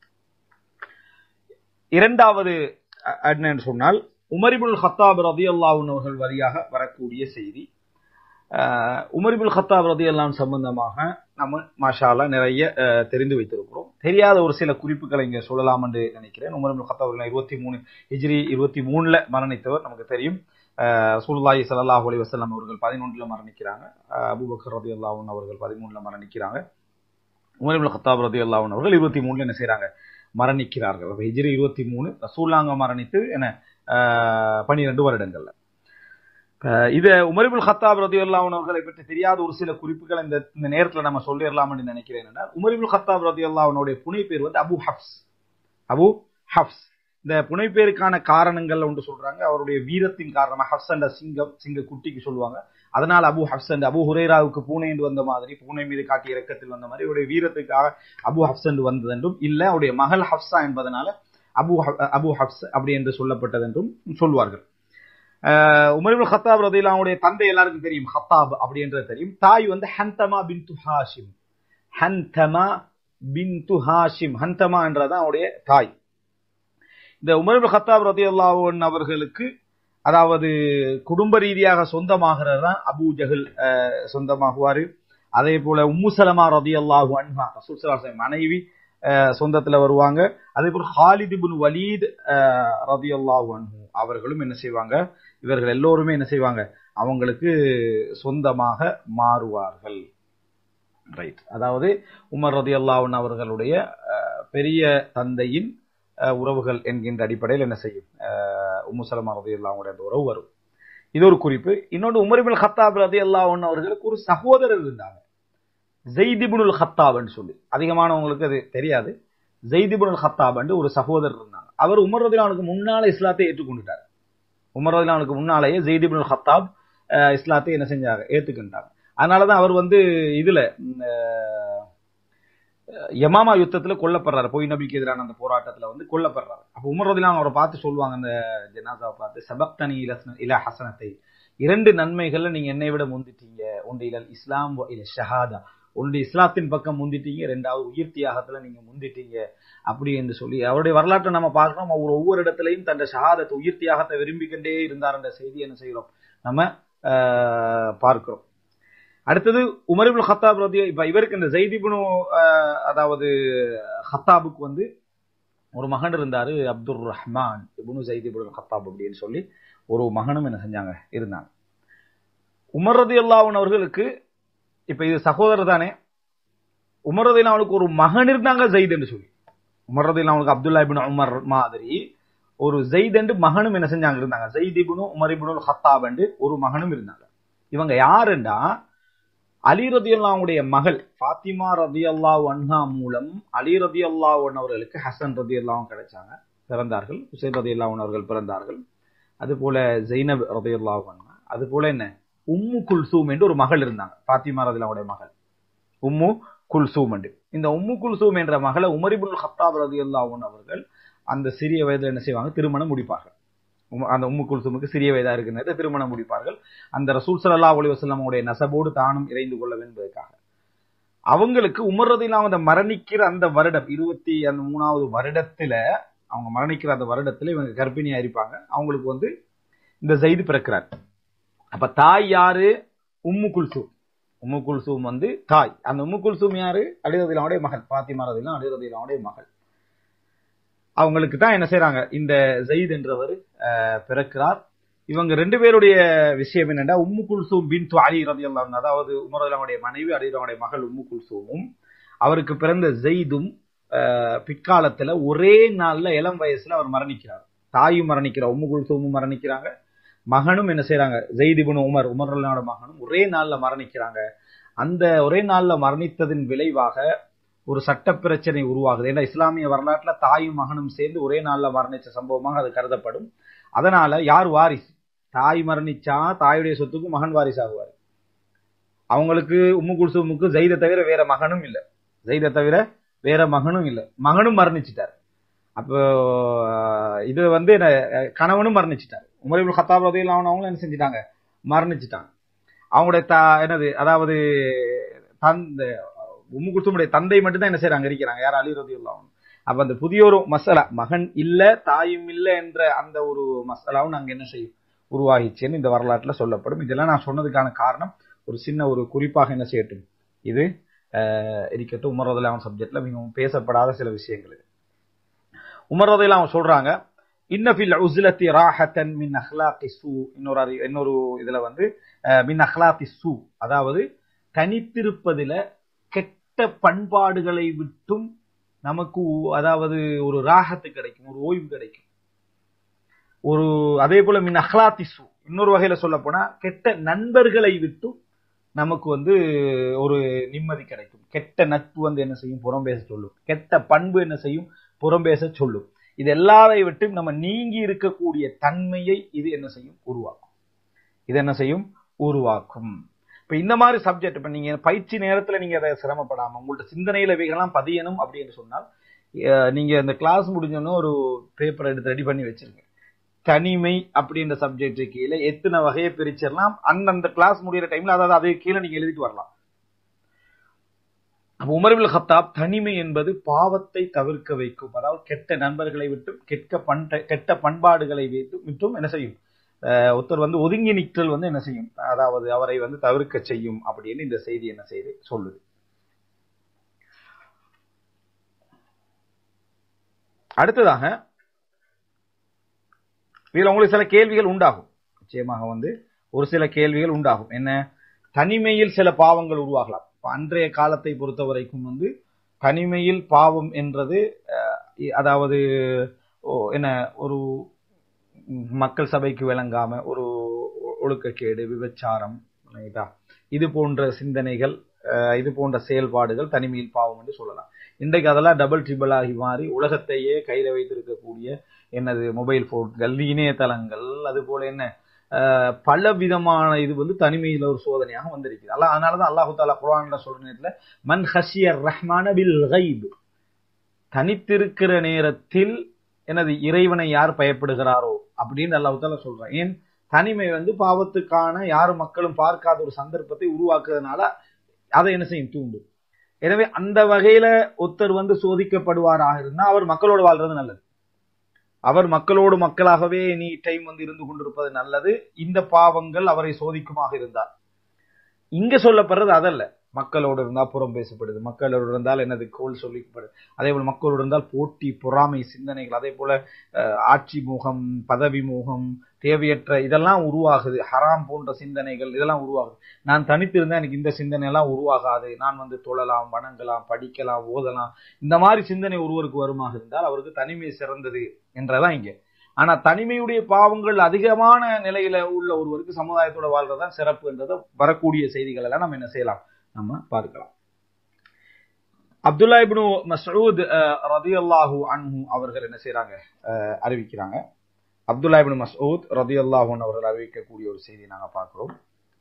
இரண்டாவது என்னன்னு சொன்னால் உமரிபுல் ஹத்தாப் ரதி அல்லாவுன் அவர்கள் வழியாக வரக்கூடிய செய்தி அஹ், உமர் இபுல் ஹத்தாப் ரதியல்லாஹு சம்பந்தமாக நம்ம மாஷாலா நிறைய அஹ், தெரிந்து வைத்திருக்கிறோம் தெரியாத ஒரு சில குறிப்புகளை இங்க சொல்லலாம் என்று நினைக்கிறேன் உமர் இபுல் ஹத்தாப் அவர்கள் இருபத்தி மூணு ஹிஜ்ரி இருபத்தி மூணுல மரணித்தவர் நமக்கு தெரியும் சூல்லாஹி ஸல்லல்லாஹு அலைஹி வஸல்லம் அவர்கள் பதினொன்றுல மரணிக்கிறாங்க அஹ், அபூபக்கர் ரதியல்லாஹு அன்ஹு அவர்கள் பதிமூணுல மரணிக்கிறாங்க உமர் இப்னு கத்தாப் ரதியல்லாஹு அன்ஹு அவர்கள் இருபத்தி மூணுல என்ன செய்றாங்க மரணிக்கிறார்கள் அப்ப ஹிஜ்ரி இருபத்தி மூணு ரசூல்லாங்க மரணித்து என்ன பனிரெண்டு வருடங்கள்ல அஹ் இத உமரிபுல் ஹத்தாப் ரதியுல்லாஹு அன்ஹு அவர்களை பற்றி தெரியாத ஒரு சில குறிப்புகள் இந்த இந்த நேரத்துல நம்ம சொல்லிடலாம்னு நினைக்கிறேன் என்னன்னா உமரிபுல் ஹத்தாப் ரதியுல்லாஹு அன்ஹுடைய புனை பேர் வந்து அபு ஹப்ஸ் அபு ஹப்ஸ் இந்த புனைப்பேருக்கான காரணங்கள் ஒன்று சொல்றாங்க அவருடைய வீரத்தின் காரணமா ஹப்ஸ் என்ற சிங்கம் சிங்க குட்டிக்கு சொல்லுவாங்க அதனால அபு ஹப்ஸ் என்று அபு ஹுரேராவுக்கு பூனை என்று வந்த மாதிரி பூனை மீது காட்டிய இறக்கத்தில் வந்த மாதிரி அவருடைய வீரத்துக்காக அபு ஹப்ஸ் என்று வந்தது என்றும் இல்ல அவருடைய மகள் ஹப்ஸா என்பதனால அபு ஹப்- அபு ஹப்ஸ் அப்படி என்று சொல்லப்பட்டது என்றும் சொல்வார்கள் அஹ் உமர் ஹத்தாப் ரதியில் அவனுடைய தந்தை எல்லாருக்கும் தெரியும் ஹத்தாப் அப்படின்றது தெரியும் தாய் வந்து ஹந்தமா பின்து ஹாஷிம் ஹந்தமா பின்து ஹாஷிம் ஹந்தமா என்றதான் அவருடைய தாய் இந்த உமர் ஹத்தாப் ரதி அவர்களுக்கு அதாவது குடும்ப ரீதியாக சொந்தமாகிறது தான் அபூ ஜஹல் அஹ், சொந்தமாகுவாரு அதே போல உம்மு சலமா ரதி அல்லாஹு அன்ஹா ரசூல் ஸல்லல்லாஹு அலைஹி வஸல்லம் மனைவி அஹ், சொந்தத்துல வருவாங்க அதே போல ஹாலித் இப்னு வலீத் ரதி அல்லாஹு அன்ஹு அவர்களும் என்ன செய்வாங்க இவர்கள் எல்லோருமே என்ன செய்வாங்க அவங்களுக்கு சொந்தமாக மாறுவார்கள் ரைட் அதாவது உமர் ரதி அல்லாஹன் அவர்களுடைய அஹ், பெரிய தந்தையின் அஹ், உறவுகள் என்கின்ற அடிப்படையில் என்ன செய்யும் அஹ், உம்மு சலமா ரதி அல்லாவுடைய அந்த உறவு வரும் இது ஒரு குறிப்பு இன்னொன்று உமரிபின் ஹத்தாப் ரதி அல்லாஹன் அவர்களுக்கு ஒரு சகோதரர் இருந்தாங்க ஜெய்திபுனுல் ஹத்தாப்னு சொல்லி அதிகமானவங்களுக்கு அது தெரியாது ஜெய்திபுனுல் ஹத்தாப்னு ஒரு சகோதரர் இருந்தாங்க அவர் உமர் ரதிலானுக்கு முன்னால இஸ்லாத்தை ஏற்றுக்கொண்டுட்டார் உமர் ரதிலானுக்கு முன்னாலேயே ஜெய்திபுனுல் ஹத்தாப் அஹ், இஸ்லாத்தை என்ன செஞ்சாங்க ஏத்துக்கிட்டாங்க அதனாலதான் அவர் வந்து இதுல ம், அஹ், யமாமா யுத்தத்துல கொல்லப்படுறாரு பொய் நபிக்கு எதிரான அந்த போராட்டத்துல வந்து கொல்லப்படுறாரு அப்ப உமர் ரதிலாம் அவரை பார்த்து சொல்லுவாங்க அந்த ஜனாசாவை பார்த்து சபக்தனி இலஸ்ன இல ஹசனத்தை இரண்டு நன்மைகள்ல நீங்க என்னை விட முந்திட்டீங்க ஒன்று இலல் இஸ்லாம் வ இல ஷஹாதா ஒன்று இஸ்லாத்தின் பக்கம் முந்திட்டீங்க ரெண்டாவது உயிர் தியாகத்துல நீங்க முந்திட்டீங்க அப்படி என்று சொல்லி அவருடைய வரலாற்றை நம்ம பார்க்கிறோம் அவர் ஒவ்வொரு இடத்துலையும் தன் ஷஹாதத்தை உயிர் தியாகத்தை விரும்பிக்கொண்டே இருந்தார் என்ற செய்தி என்ன செய்கிறோம் நம்ம ஆஹ், பார்க்கிறோம் அடுத்தது உமரிபுல் ஹத்தாப் ரதி இப்ப இவருக்கு இந்த ஜெய்திபுனு அதாவது ஹத்தாபுக்கு வந்து ஒரு மகன் இருந்தாரு அப்துல் ரஹ்மான் இபுனு ஜெய்திபுல் ஹத்தாப் அப்படின்னு சொல்லி ஒரு மகனும் என்ன செஞ்சாங்க இருந்தாங்க உமர் ரதி அவர்களுக்கு இப்ப இது சகோதரர் தானே உமர் ரதி அவனுக்கு ஒரு மகன் இருந்தாங்க ஜெயித் என்று சொல்லி உமர் ரதி அவனுக்கு அப்துல்லா இபின் உமர் மாதிரி ஒரு ஜெயித் என்று மகனும் என்ன செஞ்சாங்க இருந்தாங்க ஜெயித் இபுனு உமர் இபுனுல் ஹத்தாப் என்று ஒரு மகனும் இருந்தாங்க இவங்க யாருண்டா அலி ரதி அல்லாவுடைய மகள் ஃபாத்திமா ரதி அல்லாஹ் அன்ஹா மூலம் அலி ரதி அல்லாஹ் அவர்களுக்கு ஹசன் ரதி அல்லாவும் கிடைச்சாங்க பிறந்தார்கள் ஹுசைன் ரதி அல்லாஹ் அவர்கள் பிறந்தார்கள் அது போல ஜெய்னப் ரதி அல்லாஹ் அன்ஹா அது போல என்ன உம்மு குல்சூம் என்று ஒரு மகள் இருந்தாங்க ஃபாத்திமா ரதி அல்லாவுடைய மகள் உம்மு குல்சூம் என்று இந்த உம்மு குல்சூம் என்ற மகளை உமரிபுல் ஹத்தாப் ரதி அல்லாஹ் அவர்கள் அந்த சிறிய வயதில் என்ன செய்வாங்க திருமணம் முடிப்பார்கள் உம்மு- அந்த உம்மு குல்சூமுக்கு சிறிய வயதா இருக்கிறது திருமணம் முடிப்பார்கள் அந்த ரசூல் ஸல்லல்லாஹு அலைஹி வஸல்லம் உடைய நசபோடு தானும் இறைந்து கொள்ள என்பதற்காக அவங்களுக்கு உமர் ரதிலாம் அந்த மரணிக்கிற அந்த வருடம் இருபத்தி அந்த மூணாவது வருடத்துல அவங்க மரணிக்கிற அந்த வருடத்துல இவங்க கர்ப்பிணியா இருப்பாங்க அவங்களுக்கு வந்து இந்த ஜெயிது பிறக்கிறார் அப்ப தாய் யாரு உம்மு குல்சூம் உம்மு குல்சூம் வந்து தாய் அந்த உம்மு குல்சூம் யாரு அலிரதிலாவுடைய மகள் பாத்திமா ரதிலாம் அலிரதிலாவுடைய மகள் அவங்களுக்கு தான் என்ன செய்றாங்க இந்த ஜெயித் என்றவர் அஹ், பிறக்கிறார் இவங்க ரெண்டு பேருடைய விஷயம் என்னன்னா உம்மு குல்சூம் பின் அலி ரதியல்லாஹு அன்ஹு, அதாவது உமர் ரலியல்லாஹுடைய மனைவி அலிரதிலாவுடைய மகள் உம்மு குல்சூமும் அவருக்கு பிறந்த ஜெயிதும் அஹ், பிற்காலத்துல ஒரே நாள்ல இளம் வயசுல அவர் மரணிக்கிறார் தாயும் மரணிக்கிறார் உம்மு குல்சூமும் மரணிக்கிறாங்க மகனும் என்ன செய்றாங்க ஜெயித் இப்னு உமர் உமர் ரலியல்லாஹுடைய மகனும் ஒரே நாள்ல மரணிக்கிறாங்க அந்த ஒரே நாள்ல மரணித்ததின் விளைவாக ஒரு சட்ட பிரச்சனை உருவாகுது ஏன்னா இஸ்லாமிய வரலாற்றுல தாயும் மகனும் சேர்ந்து ஒரே நாள்ல மரணிச்ச சம்பவமாக அது கருதப்படும் அதனால யார் வாரிசு தாய் மரணிச்சா தாயுடைய சொத்துக்கு மகன் வாரிசு ஆகுவார் அவங்களுக்கு உம்மு குல்சூமுக்கு ஜெயிதை தவிர வேற மகனும் இல்ல ஜெயிதை தவிர வேற மகனும் இல்ல மகனும் மரணிச்சிட்டார் அப்போ அஹ், இது வந்து என்ன, அஹ், கணவனும் மரணிச்சிட்டார் உமரிபுல் ஹத்தாப் ரதியில் அவங்களும் என்ன செஞ்சிட்டாங்க மரணிச்சிட்டாங்க அவங்களுடைய த என்னது அதாவது தந்தை உம்மு குல்சூமுடைய தந்தை மட்டும் தான் என்ன செய்றாங்க இருக்கிறாங்க யார் அலி ரதியுல்லா அப்ப அந்த புதிய ஒரு மசாலா மகன் இல்ல தாயும் இல்ல என்ற அந்த ஒரு மசாலாவும் நாங்க என்ன செய்யும் உருவாகிச்சேன்னு இந்த வரலாற்றுல சொல்லப்படும் இதெல்லாம் நான் சொன்னதுக்கான காரணம் ஒரு சின்ன ஒரு குறிப்பாக என்ன செய்யட்டும் இது அஹ், இருக்கட்டும் உமர் ரதிலான் சப்ஜெக்ட்ல மிகவும் பேசப்படாத சில விஷயங்கள் இது உமர் ரதிலான் சொல்றாங்க இன்னஃபில் உஸ்லத்தி ராஹத்தன் மின் அஹ்லாத்தி சூ இன்னொரு அறி- இன்னொரு இதுல வந்து அஹ், மின் அஹ்லாத்தி சூ அதாவது தனித்திருப்பதில கெட்ட பண்பாடுகளை விட்டும் நமக்கு ஒ- அதாவது ஒரு ராகத்து கிடைக்கும் ஒரு ஓய்வு கிடைக்கும் ஒரு அதே போல மின் அஹ்லாத்தி சூ இன்னொரு வகையில சொல்ல போனா கெட்ட நண்பர்களை விட்டும் நமக்கு வந்து ஒரு நிம்மதி கிடைக்கும் கெட்ட நட்பு வந்து என்ன செய்யும் புறம் பேச சொல்லும் கெட்ட பண்பு என்ன செய்யும் புறம் பேச சொல்லும் இது எல்லாரை விட்டும் நம்ம நீங்கி இருக்கக்கூடிய தன்மையை இது என்ன செய்யும் உருவாக்கும் இது என்ன செய்யும் உருவாக்கும் இப்ப இந்த மாதிரி சப்ஜெக்ட் இப்ப நீங்க பயிற்சி நேரத்துல நீங்க அதை சிரமப்படாம உங்கள்ட்ட சிந்தனையில இவைகள்லாம் பதியணும் அப்படின்னு சொன்னால் அஹ், நீங்க இந்த கிளாஸ் முடிஞ்சோன்னு ஒரு பேப்பர் எடுத்து ரெடி பண்ணி வச்சிருங்க தனிமை அப்படின்ற சப்ஜெக்ட் கீழே எத்தனை வகையை பிரிச்சிடலாம் அந்தந்த கிளாஸ் முடியிற டைம்ல அதாவது அது கீழே நீங்க எழுதிட்டு வரலாம் அப்ப உமர்பில் ஹத்தாப் தனிமை என்பது பாவத்தை தவிர்க்க வைக்கும் அதாவது கெட்ட நண்பர்களை விட்டும் கெட்ட பண்ட கெட்ட பண்பாடுகளை வைத்து விட்டும் என்ன செய்யும் அஹ் ஒருத்தர் வந்து ஒதுங்கி நிற்றல் வந்து என்ன செய்யும் அதாவது அவரை வந்து தவிர்க்க செய்யும் அப்படின்னு இந்த செய்தி என்ன செய்யுது சொல்லுது அடுத்ததாக இதுல உங்களுக்கு சில கேள்விகள் உண்டாகும் நிச்சயமாக வந்து ஒரு சில கேள்விகள் உண்டாகும் என்ன தனிமையில் சில பாவங்கள் உருவாகலாம் இப்ப அன்றைய காலத்தை பொறுத்த வரைக்கும் வந்து தனிமையில் பாவம் என்றது அஹ், இ- அதாவது ஓ, என்ன ஒரு ம், மக்கள் சபைக்கு விளங்காம ஒரு ஒ- ஒழுக்கக்கேடு விபச்சாரம் ரைட்டா? இது போன்ற சிந்தனைகள் அஹ், இது போன்ற செயல்பாடுகள் தனிமையில் பாவம் என்று சொல்லலாம் இன்றைக்கு அதெல்லாம் டபுள் ட்ரிபிள் ஆகி மாறி உலகத்தையே கையில வைத்திருக்கக்கூடிய என்னது மொபைல் போன்கள் இணையதளங்கள் அது போல என்ன அஹ், பல விதமான இது வந்து தனிமையில ஒரு சோதனையாக வந்திருக்குது அல்ல அதனாலதான் அல்லாஹு தாலா குர்ஆன்ல சொல்ற நேரத்துல மன் ஹஷியர் ரஹ்மான பில் கைப் தனித்திருக்கிற நேரத்தில் எனது இறைவனை யார் பயப்படுகிறாரோ அப்படின்னு அல்லாஹ் தாலா சொல்றான் ஏன் தனிமை வந்து பாவத்துக்கான யாரும் மக்களும் பார்க்காத ஒரு சந்தர்ப்பத்தை உருவாக்குறதுனால அதை என்ன செய்யும் தூண்டும் எனவே அந்த வகையில ஒருத்தர் வந்து சோதிக்கப்படுவாராக இருந்தா அவர் மக்களோடு வாழ்றது நல்லது அவர் மக்களோடு மக்களாகவே நீ டைம் வந்து இருந்து கொண்டிருப்பது நல்லது இந்த பாவங்கள் அவரை சோதிக்குமாக இருந்தார் இங்க சொல்லப்படுறது அதல்ல மக்களோடு இருந்தால் புறம் பேசப்படுது மக்களோடு இருந்தால் என்னது கோல் சொல்லிக்கப்படுது அதே போல மக்களோடு இருந்தால் போட்டி பொறாமை சிந்தனைகள் அதே போல அஹ், ஆட்சி மோகம் பதவி மோகம் தேவையற்ற இதெல்லாம் உருவாகுது ஹராம் போன்ற சிந்தனைகள் இதெல்லாம் உருவாகுது நான் தனித்திருந்தா எனக்கு இந்த சிந்தனை எல்லாம் உருவாகாது நான் வந்து தொழலாம் வணங்கலாம் படிக்கலாம் ஓதலாம் இந்த மாதிரி சிந்தனை ஒருவருக்கு வருமாக இருந்தால் அவருக்கு தனிமை சிறந்தது என்றதான் இங்க ஆனா தனிமையுடைய பாவங்கள் அதிகமான நிலையில உள்ள ஒருவருக்கு சமுதாயத்தோட வாழ்றதுதான் சிறப்பு என்றதை வரக்கூடிய செய்திகள் எல்லாம் நம்ம என்ன செய்யலாம் நம்ம பார்க்கலாம் அப்துல்லா இப்னு மஸ்ஊத் ரதியல்லாஹு அன்ஹு அவர்கள் என்ன செய்றாங்க அஹ், அறிவிக்கிறாங்க அப்துல்லா இப்னு மஸ்ஊத் ரதியல்லாஹு அன்ஹு அவர்கள் அறிவிக்கக்கூடிய ஒரு செய்தி நாங்க பார்க்கிறோம்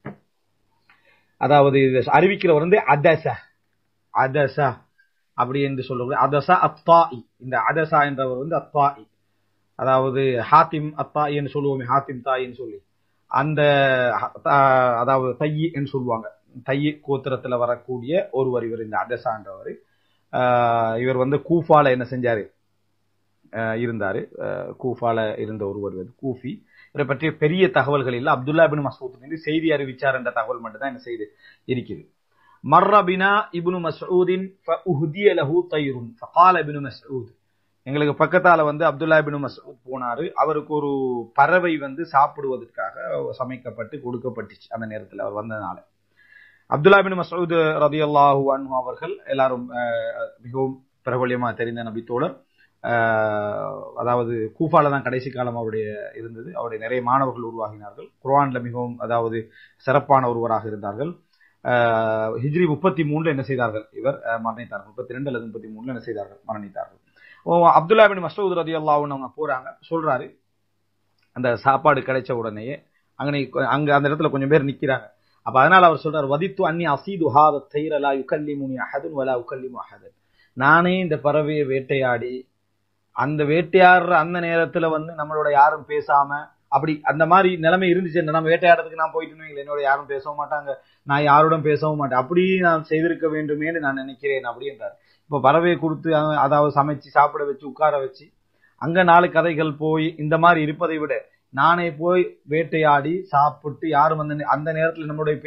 அதாவது இது அறிவிக்கிறவர் வந்து அதச அதச அப்படி என்று சொல்லக்கூடிய அதச அத்தாஇ இந்த அதசா என்றவர் வந்து அத்தாஇ அதாவது ஹாத்திம் அத்தாஇ என்று சொல்லுவோமே ஹாத்திம் தாயின்னு சொல்லி அந்த ஹ- தா- அதாவது தையி என்று சொல்லுவாங்க தையி கோத்திரத்துல வரக்கூடிய ஒருவர் இவர் இந்த அதசான்றவர் இவர் வந்து கூஃபால என்ன செஞ்சாரு ஆஹ் இருந்தாரு ஆஹ் கூஃபால இருந்த ஒருவர் வந்து கூஃபி இவரை பற்றிய பெரிய தகவல்கள் இல்ல அப்துல்லா பின் மசூத் மீது செய்தி அறிவிச்சார் என்ற தகவல் மட்டும் தான் என்ன செய்து இருக்குது மர்ரபினா இப்னு மஸ்ஊதின் ஃபஉஹ்திய லஹு தைருன் ஃபகால இப்னு மஸ்ஊத் எங்களுக்கு பக்கத்தால வந்து அப்துல்லா பின் மஸ்ஊத் போனாரு அவருக்கு ஒரு பறவை வந்து சாப்பிடுவதற்காக சமைக்கப்பட்டு கொடுக்கப்பட்டுச்சு அந்த நேரத்தில் அவர் வந்ததுனால அப்துல்லா பின் மஸ்ஊத் ரதியல்லாஹு அன்ஹு அவர்கள் எல்லாரும் ஆஹ், மிகவும் பிரபல்யமா தெரிந்த நபித்தோழர் ஆஹ், அதாவது கூஃபால தான் கடைசி காலம் அவருடைய இருந்தது அவருடைய நிறைய மாணவர்கள் உருவாகினார்கள் குர்ஆன்ல மிகவும் அதாவது சிறப்பான ஒருவராக இருந்தார்கள் ஆஹ், ஹிஜ்ரி முப்பத்தி மூணுல என்ன செய்தார்கள் இவர் ஆஹ், மரணித்தார்கள் முப்பத்தி ரெண்டு அல்லது முப்பத்தி மூணுல என்ன செய்தார்கள் மரணித்தார்கள் ஓ, அப்துல்லா பின் மசூத் ரதி அவங்க போறாங்க சொல்றாரு அந்த சாப்பாடு கிடைச்ச உடனேயே அங்கே அங்க அந்த இடத்துல கொஞ்சம் பேர் நிக்கிறாங்க அப்ப அதனால அவர் சொல்றார் வதித்து அன்னி அசீது ஹாத தைரலா யுகல்லிமுனி அஹதுன் வலா உகல்லிமு அஹதன் நானே இந்த பறவையை வேட்டையாடி அந்த வேட்டையாடுற அந்த நேரத்துல வந்து நம்மளோட யாரும் பேசாம அப்படி அந்த மாதிரி நிலைமை இருந்துச்சு நம்ம வேட்டையாடுறதுக்கு நான் போயிட்டு வைங்களேன், என்னோட யாரும் பேசவும் மாட்டாங்க நான் யாரோடும் பேசவும் மாட்டேன் அப்படி நான் செய்திருக்க வேண்டுமேன்னு நான் நினைக்கிறேன் அப்படின்றார் இப்ப பறவையை கொடுத்து அஹ், அதாவது சமைச்சு சாப்பிட வச்சு உட்கார வச்சு அங்க நாலு கதைகள் போய் இந்த மாதிரி இருப்பதை விட நானே போய் வேட்டையாடி சாப்பிட்டு யாரும் வந்து அந்த நேரத்துல நம்மளுடைய பேச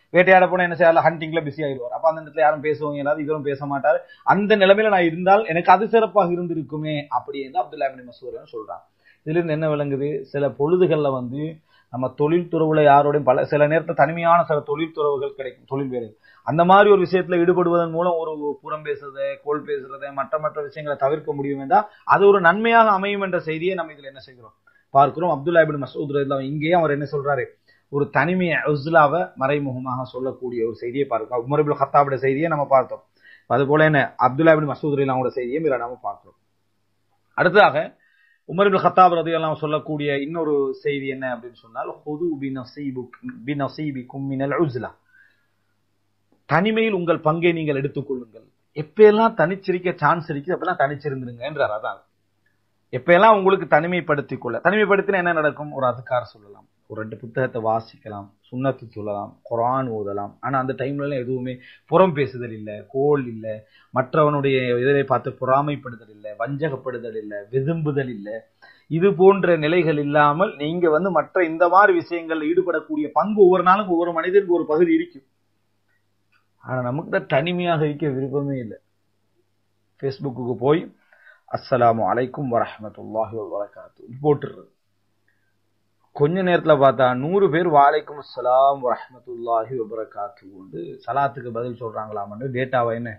வேட்டையாட போனா என்ன செய்யலாம் ஹண்டிங்ல பிஸி ஆயிடுவார் அப்ப அந்த இடத்துல யாரும் பேசுவாங்க எல்லாரும் இவரும் பேச மாட்டாரு அந்த நிலைமையில நான் இருந்தால் எனக்கு அது சிறப்பாக இருந்திருக்குமே அப்படின்னு அப்துல்லா இப்னு மசூத் சொல்றான் இதுல இருந்து என்ன விளங்குது சில பொழுதுகள்ல வந்து நம்ம தொழில் துறவுல யாரோடையும் பல சில நேரத்துல தனிமையான சில தொழில் துறவுகள் கிடைக்கும் தொழில் வேலை அந்த மாதிரி ஒரு விஷயத்துல ஈடுபடுவதன் மூலம் ஒரு புறம் பேசுறதை கோல் பேசுறதை மற்ற மற்ற விஷயங்களை தவிர்க்க முடியும் என்றால் அது ஒரு நன்மையாக அமையும் என்ற செய்தியை நம்ம இதுல என்ன செய்கிறோம் பார்க்கிறோம் அப்துல்லா இபின் மசூத் ரலியல்லாஹு இங்கேயே அவர் என்ன சொல்றாரு ஒரு தனிமையை உஸ்லாவை மறைமுகமாக சொல்லக்கூடிய ஒரு செய்தியை பார்க்கிறோம் உமர் இப்னு ஹத்தாபுடைய செய்தியை நம்ம பார்த்தோம் அது போல என்ன அப்துல்லா இபின் மசூத் ரலியல்லாஹுவோட செய்தியை இதுல நாம பார்க்கிறோம் அடுத்ததாக உமர் இப்னு ஹத்தாப் ரலியல்லாஹு சொல்லக்கூடிய இன்னொரு செய்தி என்ன அப்படின்னு சொன்னால் ஹுது பினஸீபுக் பினஸீபிக்கும் மினல் உஸ்லா தனிமையில் உங்கள் பங்கை நீங்கள் எடுத்துக்கொள்ளுங்கள் எப்பெல்லாம் தனிச்சிருக்க சான்ஸ் இருக்கு அப்பெல்லாம் தனிச்சிருந்துருங்க என்றார் அதான் எப்பெல்லாம் உங்களுக்கு தனிமைப்படுத்திக் கொள்ள தனிமைப்படுத்தினா என்ன நடக்கும் ஒரு அதுக்கார சொல்லலாம் ஒரு ரெண்டு புத்தகத்தை வாசிக்கலாம் சுண்ணத்து சொல்லலாம் குரான் ஓதலாம் ஆனா அந்த டைம்ல எல்லாம் எதுவுமே புறம் பேசுதல் இல்லை கோல் இல்லை மற்றவனுடைய இதனை பார்த்து பொறாமைப்படுதல் இல்லை வஞ்சகப்படுதல் இல்லை விரும்புதல் இல்லை இது போன்ற நிலைகள் இல்லாமல் நீங்க வந்து மற்ற இந்த மாதிரி விஷயங்கள்ல ஈடுபடக்கூடிய பங்கு ஒவ்வொரு நாளும் ஒவ்வொரு மனிதனுக்கு ஒரு பகுதி இருக்கும் ஆனா நமக்கு தான் தனிமையாக இருக்க விருப்பமே இல்லை ஃபேஸ்புக்கு போய் அஸ்ஸலாமு அலைக்கும் வரஹமத்துல்லாஹி வபரகாத்து போட்டுறது கொஞ்ச நேரத்துல பார்த்தா நூறு பேர் வாலைக்கும் அஸ்ஸலாம் வரஹமத்துல்லாஹி வபரகாத்து கொண்டு சலாத்துக்கு பதில் சொல்றாங்களாமன்னு டேட்டாவை என்ன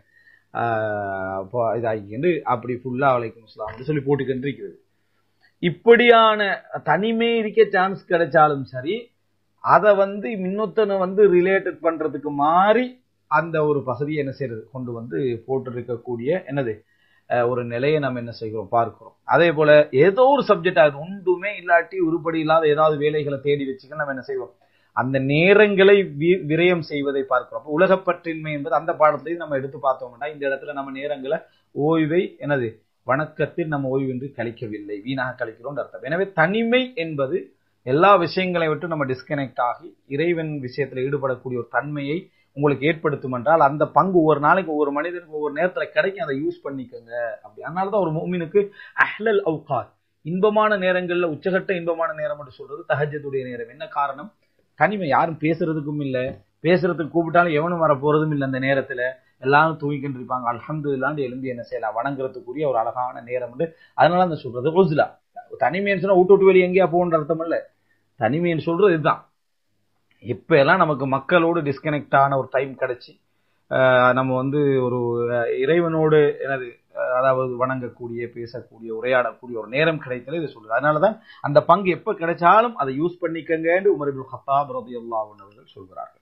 இதாகிக்கிண்டு அப்படி ஃபுல்லா வலைக்கும் அஸ்லாம் சொல்லி போட்டுக்கிட்டு இருக்கிறது இப்படியான தனிமை இருக்க சான்ஸ் கிடைச்சாலும் சரி அதை வந்து இன்னொத்தனை வந்து ரிலேட்டட் பண்றதுக்கு மாறி அந்த ஒரு பகுதியை என்ன செய்யறது கொண்டு வந்து போட்டு இருக்கக்கூடிய என்னது ஒரு நிலையை நம்ம என்ன செய்கிறோம் பார்க்கிறோம் அதே போல ஏதோ ஒரு சப்ஜெக்ட் அது ஒன்றுமே இல்லாட்டி உருப்படி இல்லாத ஏதாவது வேலைகளை தேடி வச்சுக்க நம்ம என்ன செய்வோம் அந்த நேரங்களை விரயம் செய்வதை பார்க்கிறோம் உலகப்பற்றின்மை என்பது அந்த பாடத்திலையும் நம்ம எடுத்து பார்த்தோம்னா இந்த இடத்துல நம்ம நேரங்களை ஓய்வை என்னது வணக்கத்தில் நம்ம ஓய்வின்றி கழிக்கவில்லை வீணாக கழிக்கிறோம் அர்த்தம் எனவே தனிமை என்பது எல்லா விஷயங்களையும் விட்டு நம்ம டிஸ்கனெக்ட் ஆகி இறைவன் விஷயத்துல ஈடுபடக்கூடிய ஒரு தன்மையை உங்களுக்கு ஏற்படுத்தும் என்றால் அந்த பங்கு ஒவ்வொரு நாளைக்கு ஒவ்வொரு மனிதனுக்கு ஒவ்வொரு நேரத்துல கிடைக்கும் அதை யூஸ் பண்ணிக்கோங்க அப்படி அதனாலதான் ஒரு மூமினுக்கு அஹ்லல் அவுகார் இன்பமான நேரங்கள்ல உச்சகட்ட இன்பமான நேரம் என்று சொல்றது தஹஜத்துடைய நேரம் என்ன காரணம் தனிமை யாரும் பேசுறதுக்கும் இல்ல பேசுறதுக்கு கூப்பிட்டாலும் எவனும் வர போறதும் இல்லை அந்த நேரத்துல எல்லாரும் தூங்கிக்கிட்டு இருப்பாங்க அலமது இல்லாண்டு எழும்பி என்ன செய்யலாம் வணங்குறதுக்குரிய ஒரு அழகான நேரம் அதனால அந்த சொல்றது ரோஸ்லா தனிமைன்னு சொன்னா விட்டு விட்டு வெளியே எங்கேயா போகன்ற அர்த்தம் இல்ல தனிமைன்னு சொல்றது இதுதான் இப்ப எல்லாம் நமக்கு மக்களோடு டிஸ்கனெக்ட் ஆன ஒரு டைம் கிடைச்சி நம்ம வந்து ஒரு இறைவனோடு எனது அதாவது வணங்கக்கூடிய பேசக்கூடிய உரையாடக்கூடிய ஒரு நேரம் கிடைத்தல இதை சொல்றது அதனாலதான் அந்த பங்கு எப்ப கிடைச்சாலும் அதை யூஸ் பண்ணிக்கங்கன்னு உமர் இபுல் ஹத்தாப் ரதியல்லாஹு அவர்கள் சொல்கிறார்கள்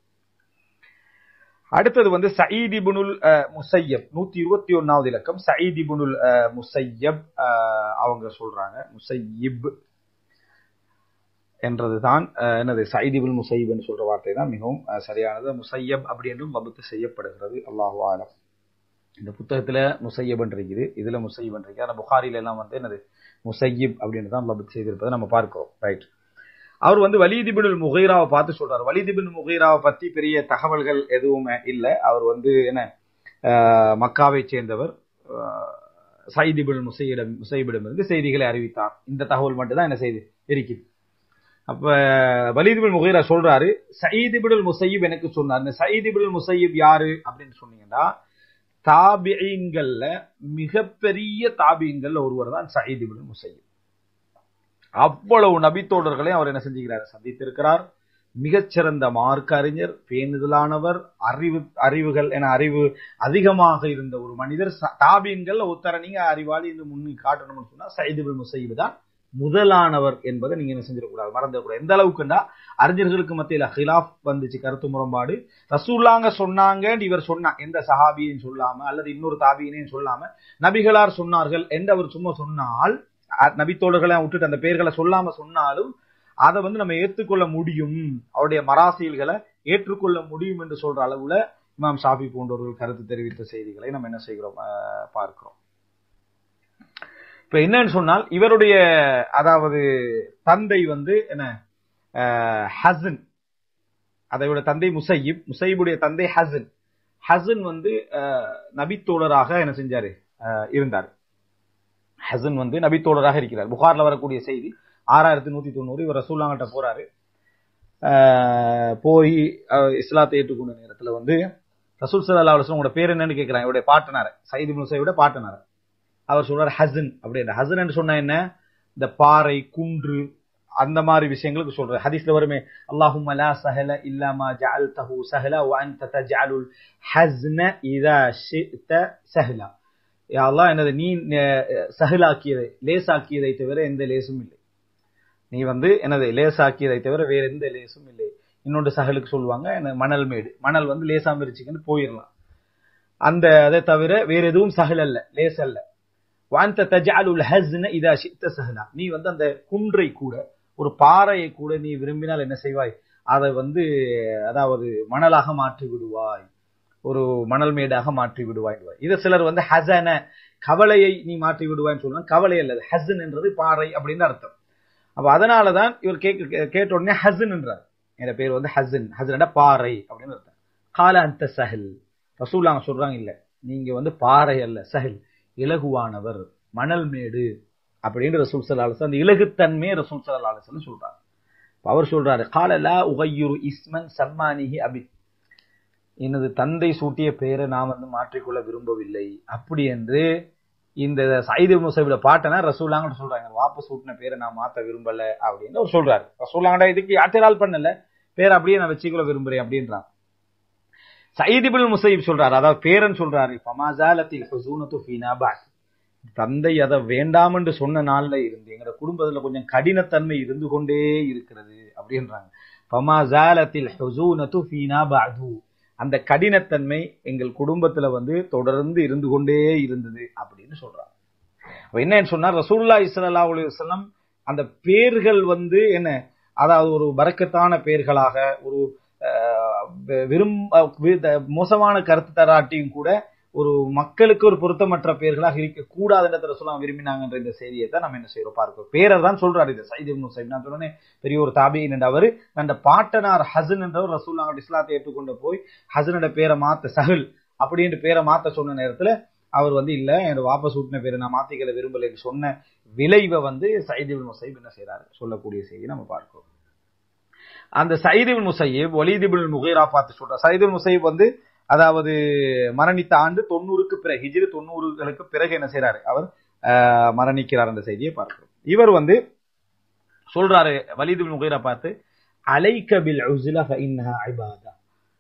அடுத்தது வந்து சயீதிபுனுல் முசையப் நூத்தி இருபத்தி ஒன்னாவது இலக்கம் சயீதிபுனுல் முசையப் அவங்க சொல்றாங்க முசையிப் என்றதுதான் என்னது சைதிபுல் முசைப் என்று சொல்ற வார்த்தை தான் மிகவும் சரியானது முசையப் அப்படி என்றும் வகுத்து செய்யப்படுகிறது அல்லாஹு ஆலம் இந்த புத்தகத்துல முசையப் இருக்குது இதுல முசையப் இருக்கு ஆனா புகாரில எல்லாம் வந்து என்னது முசையிப் அப்படின்னு தான் வகுத்து செய்திருப்பதை நம்ம பார்க்கிறோம் ரைட் அவர் வந்து வலிதிபின் முகைராவை பார்த்து சொல்றாரு வலிதிபின் முகைராவை பத்தி பெரிய தகவல்கள் எதுவுமே இல்லை அவர் வந்து என்ன மக்காவை சேர்ந்தவர் சைதிபின் முசையிடம் முசைபிடம் இருந்து செய்திகளை அறிவித்தார் இந்த தகவல் மட்டும் தான் என்ன செய்து இருக்குது அப்ப வலிதுபின் முகைரா சொல்றாரு சயீதிபிடுல் முசையீப் எனக்கு சொன்னார் இந்த சயீதிபிடுல் முசையீப் யாரு அப்படின்னு சொன்னீங்கன்னா தாபியங்கள்ல மிகப்பெரிய தாபியங்கள்ல ஒருவர் தான் சயீதிபிடுல் முசையீப் அவ்வளவு நபித்தோழர்களையும் அவர் என்ன செஞ்சுக்கிறார் சந்தித்திருக்கிறார் மிகச்சிறந்த மார்க்க அறிஞர் பேணுதலானவர் அறிவு அறிவுகள் என அறிவு அதிகமாக இருந்த ஒரு மனிதர் தாபியன்கள் ஒருத்தர நீங்க அறிவாளி என்று முன்னி காட்டணும்னு சொன்னா சைதுபில் முசையீப் தான் முதலானவர் என்பதை நீங்க என்ன செஞ்சிடக்கூடாது மறந்துடக்கூடாது எந்த அளவுக்குண்டா அறிஞர்களுக்கு மத்தியில ஹிலாப் வந்துச்சு கருத்து முரண்பாடு ரசூல்லாங்க சொன்னாங்க இவர் சொன்னா எந்த சஹாபியையும் சொல்லாம அல்லது இன்னொரு தாபியினையும் சொல்லாம நபிகளார் சொன்னார்கள் என்று அவர் சும்மா சொன்னால் நபித்தோழர்களை விட்டுட்டு அந்த பெயர்களை சொல்லாம சொன்னாலும் அதை வந்து நம்ம ஏற்றுக்கொள்ள முடியும் அவருடைய மராசியல்களை ஏற்றுக்கொள்ள முடியும் என்று சொல்ற அளவுல இமாம் ஷாஃபி போன்றவர்கள் கருத்து தெரிவித்த செய்திகளை நம்ம என்ன செய்கிறோம் பார்க்கிறோம் இப்ப என்னன்னு சொன்னால் இவருடைய அதாவது தந்தை வந்து என்ன ஹசன் அதையோட தந்தை முசையிப் முசையிபுடைய தந்தை ஹசன் ஹசன் வந்து நபித்தோழராக என்ன செஞ்சாரு இருந்தார் ஹசன் வந்து நபித்தோழராக இருக்கிறார் புகார்ல வரக்கூடிய செய்தி ஆறாயிரத்தி நூத்தி தொண்ணூறு இவர் ரசூல்லாங்கிட்ட போறாரு ஆஹ், போய் அஹ், இஸ்லாத்தை ஏற்றுக்கொண்ட நேரத்துல வந்து ரசூல் சல்லா அலுவலம் உங்களோட பேர் என்னன்னு கேட்கிறாங்க இவருடைய பாட்டனார் சைது முசையோட பாட்டனார் அவர் சொல்றாரு ஹசன் அப்படின்ற ஹசன் என்று சொன்னா என்ன இந்த பாறை குன்று அந்த மாதிரி விஷயங்களுக்கு சொல்றாரு ஹதீஸ்ல வருமே அல்லாஹும்ம லா சஹல இல்லா மா ஜஅல்தஹு சஹலா வ அன்த தஜஅலுல் ஹஸ்ன இதா ஷி'த சஹலா யா அல்லாஹ் என்னது நீ அஹ், சஹலாக்கியதை லேசாக்கியதை தவிர எந்த லேசும் இல்லை நீ வந்து என்னது லேசாக்கியதை தவிர வேற எந்த லேசும் இல்லை இன்னொன்று சஹலுக்கு சொல்லுவாங்க என்ன மணல் மேடு மணல் வந்து லேசா மிரிச்சுக்குன்னு போயிடலாம் அந்த அதை தவிர வேற எதுவும் சஹல் அல்ல லேஸ் அல்ல வாந்த தஜாலுல் ஹஸ்ன இதா ஷித்த சஹலா நீ வந்து அந்த குன்றை கூட ஒரு பாறையை கூட நீ விரும்பினால் என்ன செய்வாய் அதை வந்து அதாவது மணலாக மாற்றி விடுவாய் ஒரு மணல் மேடாக மாற்றி விடுவாய் இதை சிலர் வந்து ஹசன கவலையை நீ மாற்றி விடுவாய்ன்னு சொல்லுவாங்க கவலை அல்லது ஹசன் என்றது பாறை அப்படின்னு அர்த்தம் அப்ப அதனாலதான் இவர் கேட்க கேட்ட உடனே ஹசன் என்றார் என் பேர் வந்து ஹசன் ஹசன் பாறை அப்படின்னு அர்த்தம் கால அந்த சஹல் ரசூலாங்க சொல்றாங்க இல்ல நீங்க வந்து பாறை அல்ல சஹல் இலகுவானவர் மணல் மேடு அப்படின்னு ரசூல் சல்லா அலுவலம் அந்த இலகுத்தன்மையை ரசூல் சல்லா அலுவலம் சொல்றாங்க அப்ப அவர் சொல்றாரு கால லா உகையுரு இஸ்மன் சம்மானிஹி அபி எனது தந்தை சூட்டிய பெயரை நான் வந்து மாற்றிக்கொள்ள விரும்பவில்லை அப்படி என்று இந்த சைது முசைபில பாட்டனா ரசூலாங்க சொல்றாங்க வாப்ப சூட்டின பேரை நான் மாத்த விரும்பல அப்படின்னு அவர் சொல்றாரு ரசூலாங்கடா இதுக்கு யாத்திரால் பண்ணல பேர் அப்படியே நான் வச்சுக்கொள்ள விரும்புறேன் அப்படின்றான் சைதிபுல் முசைப் சொல்றாரு அதாவது பேரன் சொல்றாரு ஃபமாசாலத்தில் ஹுசூனத்து ஃபீனா பாக் தந்தை அதை வேண்டாம் என்று சொன்ன நாள்ல இருந்து எங்க குடும்பத்துல கொஞ்சம் கடினத்தன்மை இருந்து கொண்டே இருக்கிறது அப்படின்றாங்க ஃபமாசாலத்தில் ஹுசூனத்து ஃபீனா பாது அந்த கடினத்தன்மை எங்கள் குடும்பத்துல வந்து தொடர்ந்து இருந்து கொண்டே இருந்தது அப்படின்னு சொல்றாங்க அப்ப என்னன்னு சொன்னா ரசூல்லா இஸ்லா அலி வசல்லம் அந்த பேர்கள் வந்து என்ன அதாவது ஒரு பறக்கத்தான பேர்களாக ஒரு அஹ், வெ- விரும் அஹ், வி- த- மோசமான கருத்து தராட்டியும் கூட ஒரு மக்களுக்கு ஒரு பொருத்தமற்ற பேர்களாக இருக்க கூடாதுன்றத ரசூலாம் விரும்பினாங்கன்ற இந்த செய்தியை தான் நம்ம என்ன செய்யறோம் பார்க்கிறோம் பேரர் தான் சொல்றாரு இது சைது இப்னு சைப் நான் சொன்னேன் பெரிய ஒரு தாபியின் என்றவர் அந்த பாட்டனார் ஹசன் என்றவர் ரசூல்லாங்க இஸ்லாத்தை ஏற்றுக்கொண்டு போய் ஹசனோட பேரை மாத்த சஹல் அப்படின்ற பேரை மாத்த சொன்ன நேரத்துல அவர் வந்து இல்ல என்னோட வாபஸ் ஊட்டின பேரை நான் மாத்திக்கல விரும்பலைன்னு சொன்ன விளைவை வந்து சைதிபின் முசைப் என்ன செய்யறாரு சொல்லக்கூடிய செய்தி நம்ம பார்க்கிறோம் அந்த சைதிபின் முசையப் ஒலிதிபின் முகைரா பார்த்து சொல்றார் சைதிபின் முசைப் வந்து அதாவது மரணித்த ஆண்டு தொண்ணூறுக்கு பிறகு ஹிஜ்ரி தொண்ணூறுகளுக்கு பிறகு என்ன செய்யறாரு அவர் ஆஹ், மரணிக்கிறார் அந்த செய்தியை பார்க்கிறோம் இவர் வந்து சொல்றாரு வலிதுபின் முகைரா பார்த்து அலைக்க பில் உஸ்ல ஃபஇன்னஹா இபாதா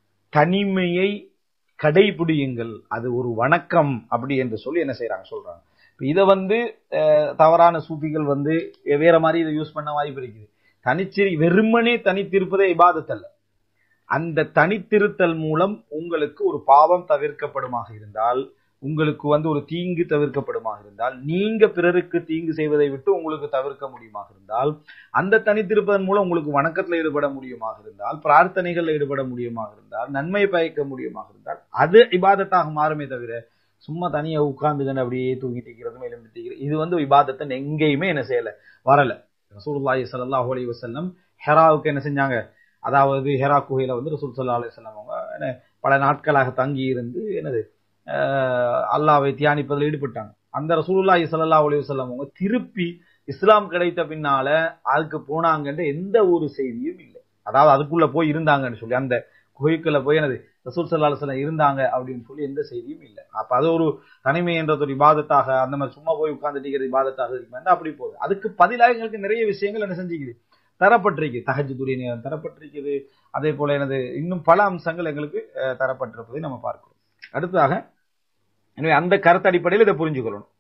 தனிமையை கடைபிடியுங்கள் அது ஒரு வணக்கம் அப்படி என்று சொல்லி என்ன செய்யறாங்க சொல்றாங்க இப்ப இத வந்து அஹ், தவறான சூஃபிகள் வந்து வேற மாதிரி இதை யூஸ் பண்ண வாய்ப்பு இருக்குது தனிச்சிரி வெறுமனே தனித்திருப்பதே இபாதத் அல்ல அந்த தனித்திருத்தல் மூலம் உங்களுக்கு ஒரு பாவம் தவிர்க்கப்படுமாக இருந்தால் உங்களுக்கு வந்து ஒரு தீங்கு தவிர்க்கப்படுமாக இருந்தால் நீங்க பிறருக்கு தீங்கு செய்வதை விட்டு உங்களுக்கு தவிர்க்க முடியுமாக இருந்தால் அந்த தனித்திருப்பதன் மூலம் உங்களுக்கு வணக்கத்துல ஈடுபட முடியுமாக இருந்தால் பிரார்த்தனைகள்ல ஈடுபட முடியுமாக இருந்தால் நன்மை பயக்க முடியுமாக இருந்தால் அது இபாதத்தாக மாறுமே தவிர சும்மா தனியா உட்கார்ந்துகன்னு அப்படியே தூங்கிட்டு இருக்கிறதும் எலும்பி தீக்கிறது இது வந்து இபாதத்தை எங்கேயுமே என்ன செய்யல வரல ரசூலுல்லாஹி ஸல்லல்லாஹு அலைஹி வஸல்லம் ஹெராவுக்கு என்ன செஞ்சாங்க அதாவது ஹெரா குகையில வந்து ரசூல் ஸல்லல்லாஹு அலைஹி வஸல்லம் அவங்க என்ன பல நாட்களாக தங்கி இருந்து என்னது ஆஹ் அல்லாவை தியானிப்பதில் ஈடுபட்டாங்க அந்த ரசூலுல்லாஹி ஸல்லல்லாஹு அலைஹி வஸல்லம் அவங்க திருப்பி இஸ்லாம் கிடைத்த பின்னால அதுக்கு போனாங்கன்ற எந்த ஒரு செய்தியும் இல்லை அதாவது அதுக்குள்ள போய் இருந்தாங்கன்னு சொல்லி அந்த குகைக்குள்ள போய் என்னது ரசூல் ஸல்லல்லாஹு அலைஹி வஸல்லம் இருந்தாங்க அப்படின்னு சொல்லி எந்த செய்தியும் இல்லை அப்ப அது ஒரு தனிமை என்றது ஒரு இபாதத்தாக அந்த மாதிரி சும்மா போய் உட்கார்ந்துட்டு இபாதத்தாக இருக்குமே அப்படி போகுது அதுக்கு பதிலாக எங்களுக்கு நிறைய விஷயங்கள் என்ன செஞ்சுக்குது தரப்பட்டிருக்கு தகஜத்துடைய நேரம் தரப்பட்டிருக்குது அதே போல எனது இன்னும் பல அம்சங்கள் எங்களுக்கு அஹ், தரப்பட்டிருப்பதை நம்ம பார்க்கிறோம் அடுத்ததாக எனவே அந்த கருத்து அடிப்படையில் இதை புரிஞ்சுக்கொள்ளணும்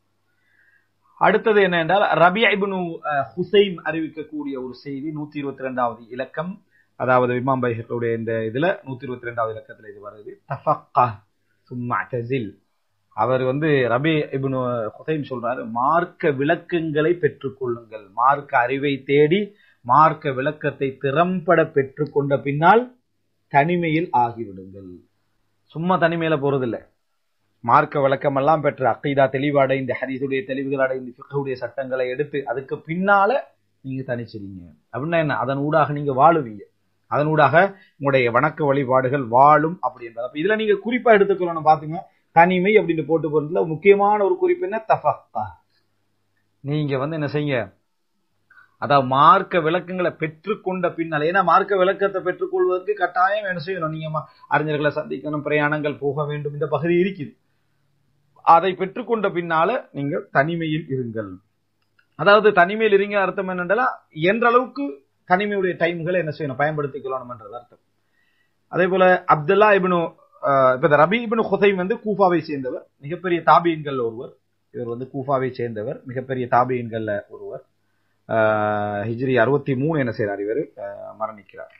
அடுத்தது என்ன என்றால் ரபியா இப்னு அஹ், ஹுசைம் அறிவிக்கக்கூடிய ஒரு செய்தி நூத்தி இருபத்தி ரெண்டாவது இலக்கம் அதாவது இமாம் பைஹர்களுடைய இந்த இதுல நூத்தி இருபத்தி ரெண்டாவது இலக்கத்துல இது வருது தஃபக்கா சும்மா தசில் அவர் வந்து ரபி இப்னு ஹுசைம் சொல்றாரு மார்க்க விளக்கங்களை பெற்றுக்கொள்ளுங்கள் மார்க்க அறிவை தேடி மார்க்க விளக்கத்தை திறம்பட பெற்றுக்கொண்ட பின்னால் தனிமையில் ஆகிவிடுங்கள் சும்மா தனிமையில போறதில்ல மார்க்க விளக்கம் எல்லாம் பெற்ற அக்கீதா தெளிவடைந்து ஹதீஸுடைய தெளிவுகள் அடைந்து ஃபிக்ஹுடைய சட்டங்களை எடுத்து அதுக்கு பின்னால நீங்க தனிச்சிருங்க அப்படின்னா என்ன அதன் ஊடாக நீங்க வாழுவீங்க அதன் ஊடாக உங்களுடைய வணக்க வழிபாடுகள் வாழும் அப்படின்றது அப்ப இதுல நீங்க குறிப்பா எடுத்துக்கொள்ளணும் பாத்துங்க தனிமை அப்படின்னு போட்டு போறதுல முக்கியமான ஒரு குறிப்பு என்ன தஃபக்கா நீங்க வந்து என்ன செய்யுங்க அதாவது மார்க்க விளக்கங்களை பெற்றுக்கொண்ட பின்னால் ஏன்னா மார்க்க விளக்கத்தை பெற்றுக்கொள்வதற்கு கட்டாயம் என்ன செய்யணும் நீங்க ம- அறிஞர்களை சந்திக்கணும் பிரயாணங்கள் போக வேண்டும் இந்த பகுதி இருக்குது அதை பெற்றுக்கொண்ட பின்னால நீங்கள் தனிமையில் இருங்கள் அதாவது தனிமையில் இருங்க அர்த்தம் என்னென்றா என்ற அளவுக்கு தனிமையுடைய டைம்களை என்ன செய்யணும் பயன்படுத்திக் கொள்ளணும்ன்றது அர்த்தம் அதே போல அப்துல்லா இப்னு அஹ், இப்ப இந்த ரபி இப்னு ஹுதைம் வந்து கூஃபாவை சேர்ந்தவர் மிகப்பெரிய தாபியன்கள் ஒருவர் இவர் வந்து கூஃபாவை சேர்ந்தவர் மிகப்பெரிய தாபியன்கள்ல ஒருவர் அஹ், ஹிஜ்ரி அறுபத்தி மூணு என்ன செய்றார் இவர் அஹ், மரணிக்கிறார்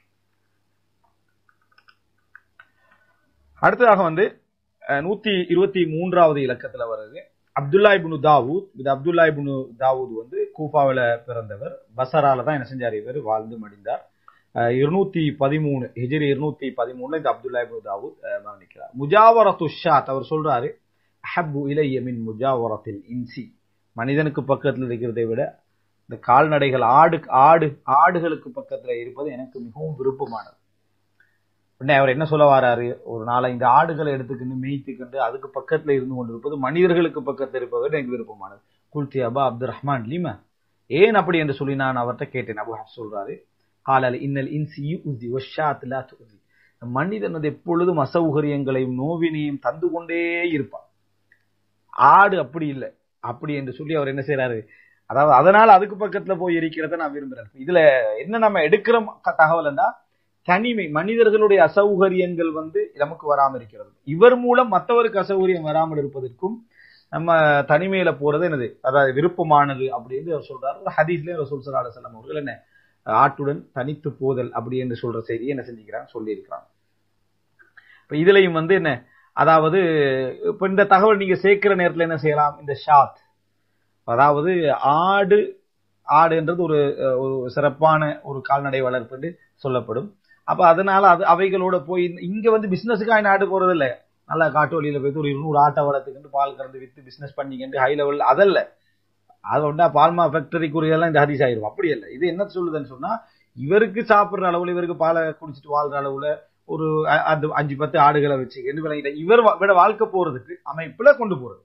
அடுத்ததாக வந்து அஹ், நூத்தி இருபத்தி மூன்றாவது இலக்கத்துல வருது அப்துல்லா இப்னு தாவூத் இது அப்துல்லா இப்னு தாவூத் வந்து கூஃபாவில பிறந்தவர் பசரால தான் என்ன செஞ்சார் இவர் வாழ்ந்து மடிந்தார் அஹ், இருநூத்தி பதிமூணு ஹிஜ்ரி இருநூத்தி பதிமூணுல இந்த அப்துல்லா இப்னு தாவூத் அஹ், மரணிக்கிறார் முஜாவரத்து ஷாத் அவர் சொல்றாரு அஹப்பு இலைய மின் முஜாவரத்தில் இன்சி மனிதனுக்கு பக்கத்தில் இருக்கிறதை விட இந்த கால்நடைகள் ஆடு ஆடு ஆடுகளுக்கு பக்கத்துல இருப்பது எனக்கு மிகவும் விருப்பமானது உடனே அவர் என்ன சொல்ல வராரு ஒரு நாலஞ்சு ஆடுகளை எடுத்துக்கிட்டு மேய்த்துக்கிட்டு அதுக்கு பக்கத்துல இருந்து கொண்டிருப்பது மனிதர்களுக்கு பக்கத்துல இருப்பது எனக்கு விருப்பமானது குல்தி அபா அப்துல் ரஹ்மான் லீமா ஏன் அப்படி என்று சொல்லி நான் அவர்கிட்ட கேட்டேன் அபு ஹஃப் சொல்றாரு காலால் இன்னல் இன்சி உதி ஒஷாத் லா துதி மனிதன் அது எப்பொழுதும் அசௌகரியங்களையும் நோவினையும் தந்து கொண்டே இருப்பான் ஆடு அப்படி இல்லை அப்படி என்று சொல்லி அவர் என்ன செய்றாரு அதாவது அதனால அதுக்கு பக்கத்துல போய் இருக்கிறத நான் விரும்புறேன் இதுல என்ன நம்ம எடுக்கிற க- தகவல்னா தனிமை மனிதர்களுடைய அசௌகரியங்கள் வந்து நமக்கு வராம இருக்கிறது இவர் மூலம் மற்றவருக்கு அசௌகரியம் வராமல் இருப்பதற்கும் நம்ம தனிமையில போறது என்னது அதாவது விருப்பமானது அப்படின்னு அவர் சொல்றாரு ஒரு ஹதீஸ்லயும் ரசூல் சல்லா அலுவலம் செல்லம் அவர்கள் என்ன ஆட்டுடன் தனித்து போதல் அப்படி என்று சொல்ற செய்தியை என்ன செஞ்சுக்கிறாங்க சொல்லியிருக்கிறாங்க இப்ப இதுலயும் வந்து என்ன அதாவது இப்ப இந்த தகவல் நீங்க சேர்க்கிற நேரத்துல என்ன செய்யலாம் இந்த ஷாத் அதாவது ஆடு ஆடுன்றது ஒரு அஹ், ஒரு சிறப்பான ஒரு கால்நடை வளர்ப்பு என்று சொல்லப்படும் அப்ப அதனால அது அவைகளோட போய் இந்த- இங்க வந்து பிசினஸுக்கு ஆடு போறது இல்ல நல்லா காட்டு வழியில போயிட்டு ஒரு இருநூறு ஆட்டை வளர்த்துக்கிட்டு பால் கறந்து வித்து பிசினஸ் பண்ணிக்கிட்டு ஹை லெவல் அதல்ல அது ஒன்றா பால்மா ஃபேக்டரிக்குரியெல்லாம் இந்த ஹதீஸ் ஆயிரும் அப்படி இல்லை இது என்ன சொல்லுதுன்னு சொன்னா இவருக்கு சாப்பிடுற அளவுல இவருக்கு பாலை குடிச்சிட்டு வாழ்ற அளவுல ஒரு அ- அது அஞ்சு பத்து ஆடுகளை வச்சு என்ன விளங்கிட்ட இவர் வா- விட வாழ்க்கை போறதுக்கு அமைப்புல கொண்டு போறது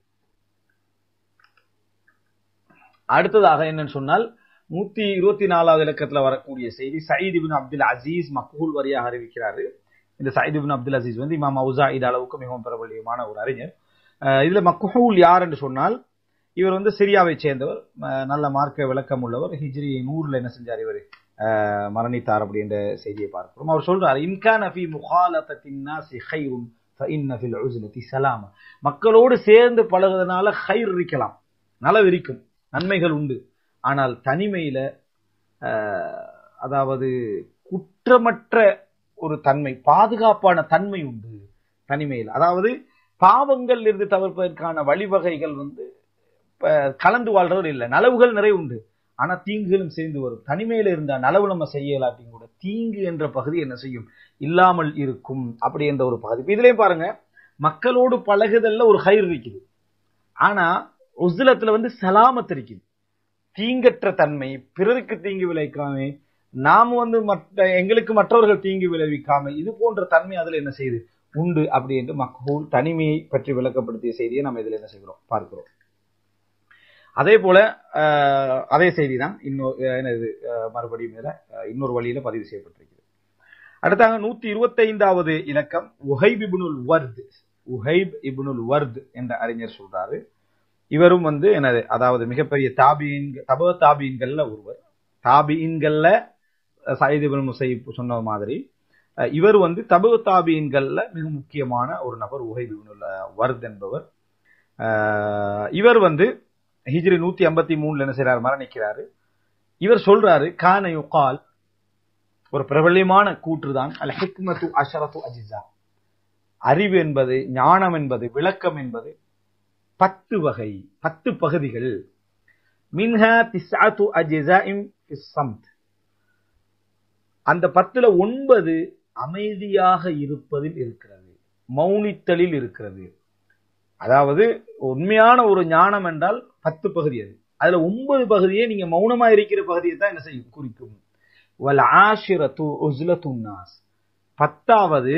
அடுத்ததாக என்னன்னு சொன்னால் நூத்தி இருபத்தி நாலாவது இலக்கத்துல வரக்கூடிய செய்தி Saeed ibnu Abdul Aziz Makhul வரியாக அறிவிக்கிறாரு இந்த சயீத் இப்னு அப்துல் அசீஸ் வந்து இமாம் அவுசா இது அளவுக்கு மிகவும் பிரபலியமான ஒரு அறிஞர் அஹ் இதுல மக்ஹூல் யார் என்று சொன்னால் இவர் வந்து சிரியாவை சேர்ந்தவர் அஹ் நல்ல மார்க்க விளக்கம் உள்ளவர் ஹிஜ்ரி நூறுல என்ன செஞ்சார் இவர் அஹ் மரணித்தார் அப்படின்ற செய்தியை பார்க்கிறோம் அவர் சொல்றார் இன்கான ஃபி முகாலத்தின் நாசி ஹைருன் ஃபஇன்ன ஃபில் உஸ்லதி சலாமா மக்களோடு சேர்ந்து பழகுறதுனால ஹைர் இருக்கலாம் நலவு இருக்கும் நன்மைகள் உண்டு ஆனால் தனிமையில அஹ், அதாவது குற்றமற்ற ஒரு தன்மை பாதுகாப்பான தன்மை உண்டு தனிமையில் அதாவது பாவங்கள் இருந்து தவிர்ப்பதற்கான வழிவகைகள் வந்து இப்ப கலந்து வாழ்றவர் இல்லை நலவுகள் நிறைய உண்டு ஆனா தீங்குகளும் சேர்ந்து வரும் தனிமையில இருந்தா நலவு நம்ம செய்யலாட்டியும் கூட தீங்கு என்ற பகுதி என்ன செய்யும் இல்லாமல் இருக்கும் அப்படி என்ற ஒரு பகுதி இப்ப இதுலயும் பாருங்க மக்களோடு பழகுதல்ல ஒரு கயிறு இருக்குது ஆனா உஸ்லத்துல வந்து சலாமத் இருக்குது தீங்கற்ற தன்மை பிறருக்கு தீங்கு விளைவிக்காம நாம வந்து மற்ற எங்களுக்கு மற்றவர்கள் தீங்கு விளைவிக்காம இது போன்ற தன்மை அதுல என்ன செய்யுது உண்டு அப்படி என்று மக்ஹூல் தனிமையை பற்றி விளக்கப்படுத்திய செய்தியை நம்ம இதுல என்ன செய்கிறோம் பார்க்கிறோம் அதே போல அஹ், அதே செய்தி தான் இன்னொரு என்னது அஹ், மறுபடியும் இதுல அஹ், இன்னொரு வழியில பதிவு செய்யப்பட்டிருக்கிறது அடுத்தாக நூத்தி இருபத்தைந்தாவது இலக்கம் உஹைப் இப்னுல் வர்த் உஹைப் இப்னுல் வர்த் என்ற அறிஞர் சொல்றாரு இவரும் வந்து என்னது அதாவது மிகப்பெரிய தாபீன் தப தாபீன்கள்ல ஒருவர் தாபீன்கள்ல சயீத் இப்னு முசைப் சொன்ன மாதிரி அஹ், இவர் வந்து தபு தாபீன்கள்ல மிக முக்கியமான ஒரு நபர் உஹைப் இப்னுல் வர்த் என்பவர் அஹ், இவர் வந்து ஹிஜ்ரி நூத்தி ஐம்பத்தி மூணுல என்ன செய்றாரு மரணிக்கிறாரு இவர் சொல்றாரு கான யுகால் ஒரு பிரபல்யமான கூற்றுதான் அல் ஹிக்மத்து அஷரத்து அஜிசா அறிவு என்பது ஞானம் என்பது விளக்கம் என்பது பத்து வகை பத்து பகுதிகள் மின்ஹா திஸ்அத்து அஜிசாஇம் ஃபிஸ் ஸம்த் அந்த பத்துல ஒன்பது அமைதியாக இருப்பதில் இருக்கிறது மௌனித்தலில் இருக்கிறது அதாவது உண்மையான ஒரு ஞானம் என்றால் பத்து பகுதி அது அதுல ஒன்பது பகுதியே நீங்க மௌனமா இருக்கிற பகுதியை தான் என்ன செய்யும் குறிக்கும் வல் ஆஷிரத்து உஸ்லத்துன் நாஸ் பத்தாவது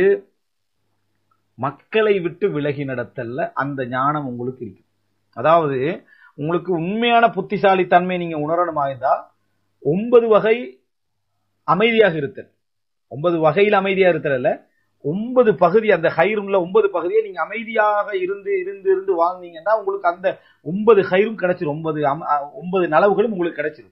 மக்களை விட்டு விலகி நடத்தல்ல அந்த ஞானம் உங்களுக்கு இருக்கு அதாவது உங்களுக்கு உண்மையான புத்திசாலித்தன்மை நீங்க உணரணுமா இருந்தா ஒன்பது வகை அமைதியாக இருத்தல் ஒன்பது வகையில் அமைதியா இருத்தல் அல்ல ஒன்பது பகுதி அந்த ஹைரும்ல ஒன்பது பகுதியை நீங்க அமைதியாக இருந்து இருந்து இருந்து வாழ்ந்தீங்கன்னா உங்களுக்கு அந்த ஒன்பது ஹைரும் கிடைச்சிரும் ஒன்பது அம- அ- ஒன்பது நலவுகளும் உங்களுக்கு கிடைச்சிரும்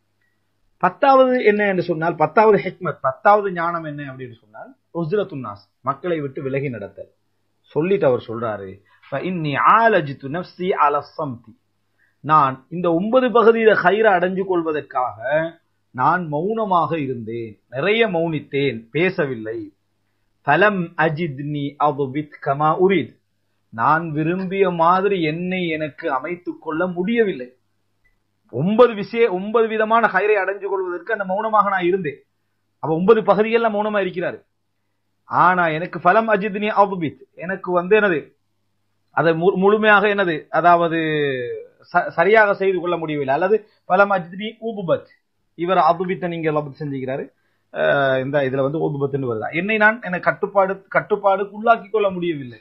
பத்தாவது என்ன என்று சொன்னால் பத்தாவது ஹெக்மத் பத்தாவது ஞானம் என்ன அப்படின்னு சொன்னால் உஸ்ரத்துன்னாஸ் மக்களை விட்டு விலகி நடத்தல் சொல்லிட்டு அவர் சொல்றாரு இன்னி ஆலஜித்து நப்சி அல சம்தி நான் இந்த ஒன்பது பகுதியில ஹைர அடைஞ்சு கொள்வதற்காக நான் மௌனமாக இருந்தேன் நிறைய மௌனித்தேன் பேசவில்லை ஃபலம் அஜித்னி அதுபித் கமா உரித் நான் விரும்பிய மாதிரி என்னை எனக்கு அமைத்துக் கொள்ள முடியவில்லை ஒன்பது விஷய ஒன்பது விதமான ஹைரை அடைஞ்சு கொள்வதற்கு அந்த மௌனமாக நான் இருந்தேன் அப்ப ஒன்பது பகுதிகள்ல மௌனமா இருக்கிறாரு ஆனா எனக்கு ஃபலம் அஜித்னி அதுபித் எனக்கு வந்து என்னது அதை மு- முழுமையாக என்னது அதாவது ச- சரியாக செய்து கொள்ள முடியவில்லை அல்லது பலம் அஜித்னி ஊபுபத் இவர் அதுபித்த நீங்க லபத் செஞ்சுக்கிறாரு அஹ் இந்த இதுல வந்து ஊபுபத்துன்னு வருதா என்னை நான் என கட்டுப்பாடு கட்டுப்பாடுக்கு உள்ளாக்கி கொள்ள முடியவில்லை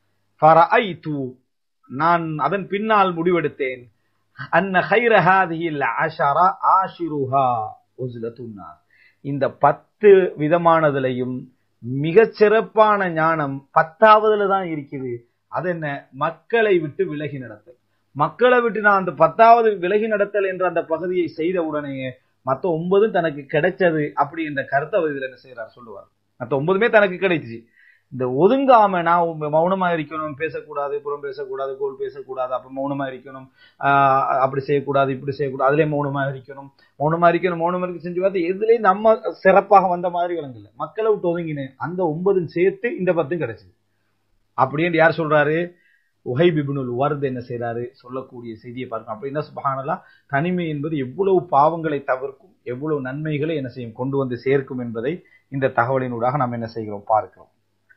ஃபரஐது நான் அதன் பின்னால் முடிவெடுத்தேன் அன்ன ஹைர ஹாதிஹில் அஷர ஆஷிருஹா உஸ்லத்துன் நாஸ். இந்த பத்து விதமானதுலையும் மிகச் சிறப்பான ஞானம் பத்தாவதுல தான் இருக்குது அது என்ன மக்களை விட்டு விலகி நடத்தல் மக்களை விட்டு நான் அந்த பத்தாவது விலகி நடத்தல் என்ற அந்த பகுதியை செய்த உடனே மத்த ஒன்பதும் தனக்கு கிடைச்சது அப்படி என்ற கருத்தை அவர் இதுல என்ன செய்யறார் சொல்லுவார் மத்த ஒன்பதுமே தனக்கு கிடைச்சிச்சு இந்த ஒதுங்காம நான் உம் மௌனமா இருக்கணும் பேசக்கூடாது புறம் பேசக்கூடாது கோல் பேசக்கூடாது அப்ப மௌனமா இருக்கணும் ஆஹ் அப்படி செய்யக்கூடாது இப்படி செய்யக்கூடாது அதுலயே மௌனமா இருக்கணும் மௌனமா இருக்கணும் மௌனமா இருக்க செஞ்சு பார்த்து எதுலயும் நம்ம சிறப்பாக வந்த மாதிரி விளங்கல மக்களை விட்டு ஒதுங்கினேன் அந்த ஒன்பதும் சேர்த்து இந்த பத்தும் கிடைச்சது அப்படின்னு யார் சொல்றாரு உஹை பிபுனுல் வர்த் என்ன செய்றாரு சொல்லக்கூடிய செய்தியை பார்க்கணும் அப்படின்னா சுபஹானல்லா தனிமை என்பது எவ்வளவு பாவங்களை தவிர்க்கும் எவ்வளவு நன்மைகளை என்ன செய்யும் கொண்டு வந்து சேர்க்கும் என்பதை இந்த தகவலினூடாக நாம் என்ன செய்கிறோம் பார்க்கிறோம்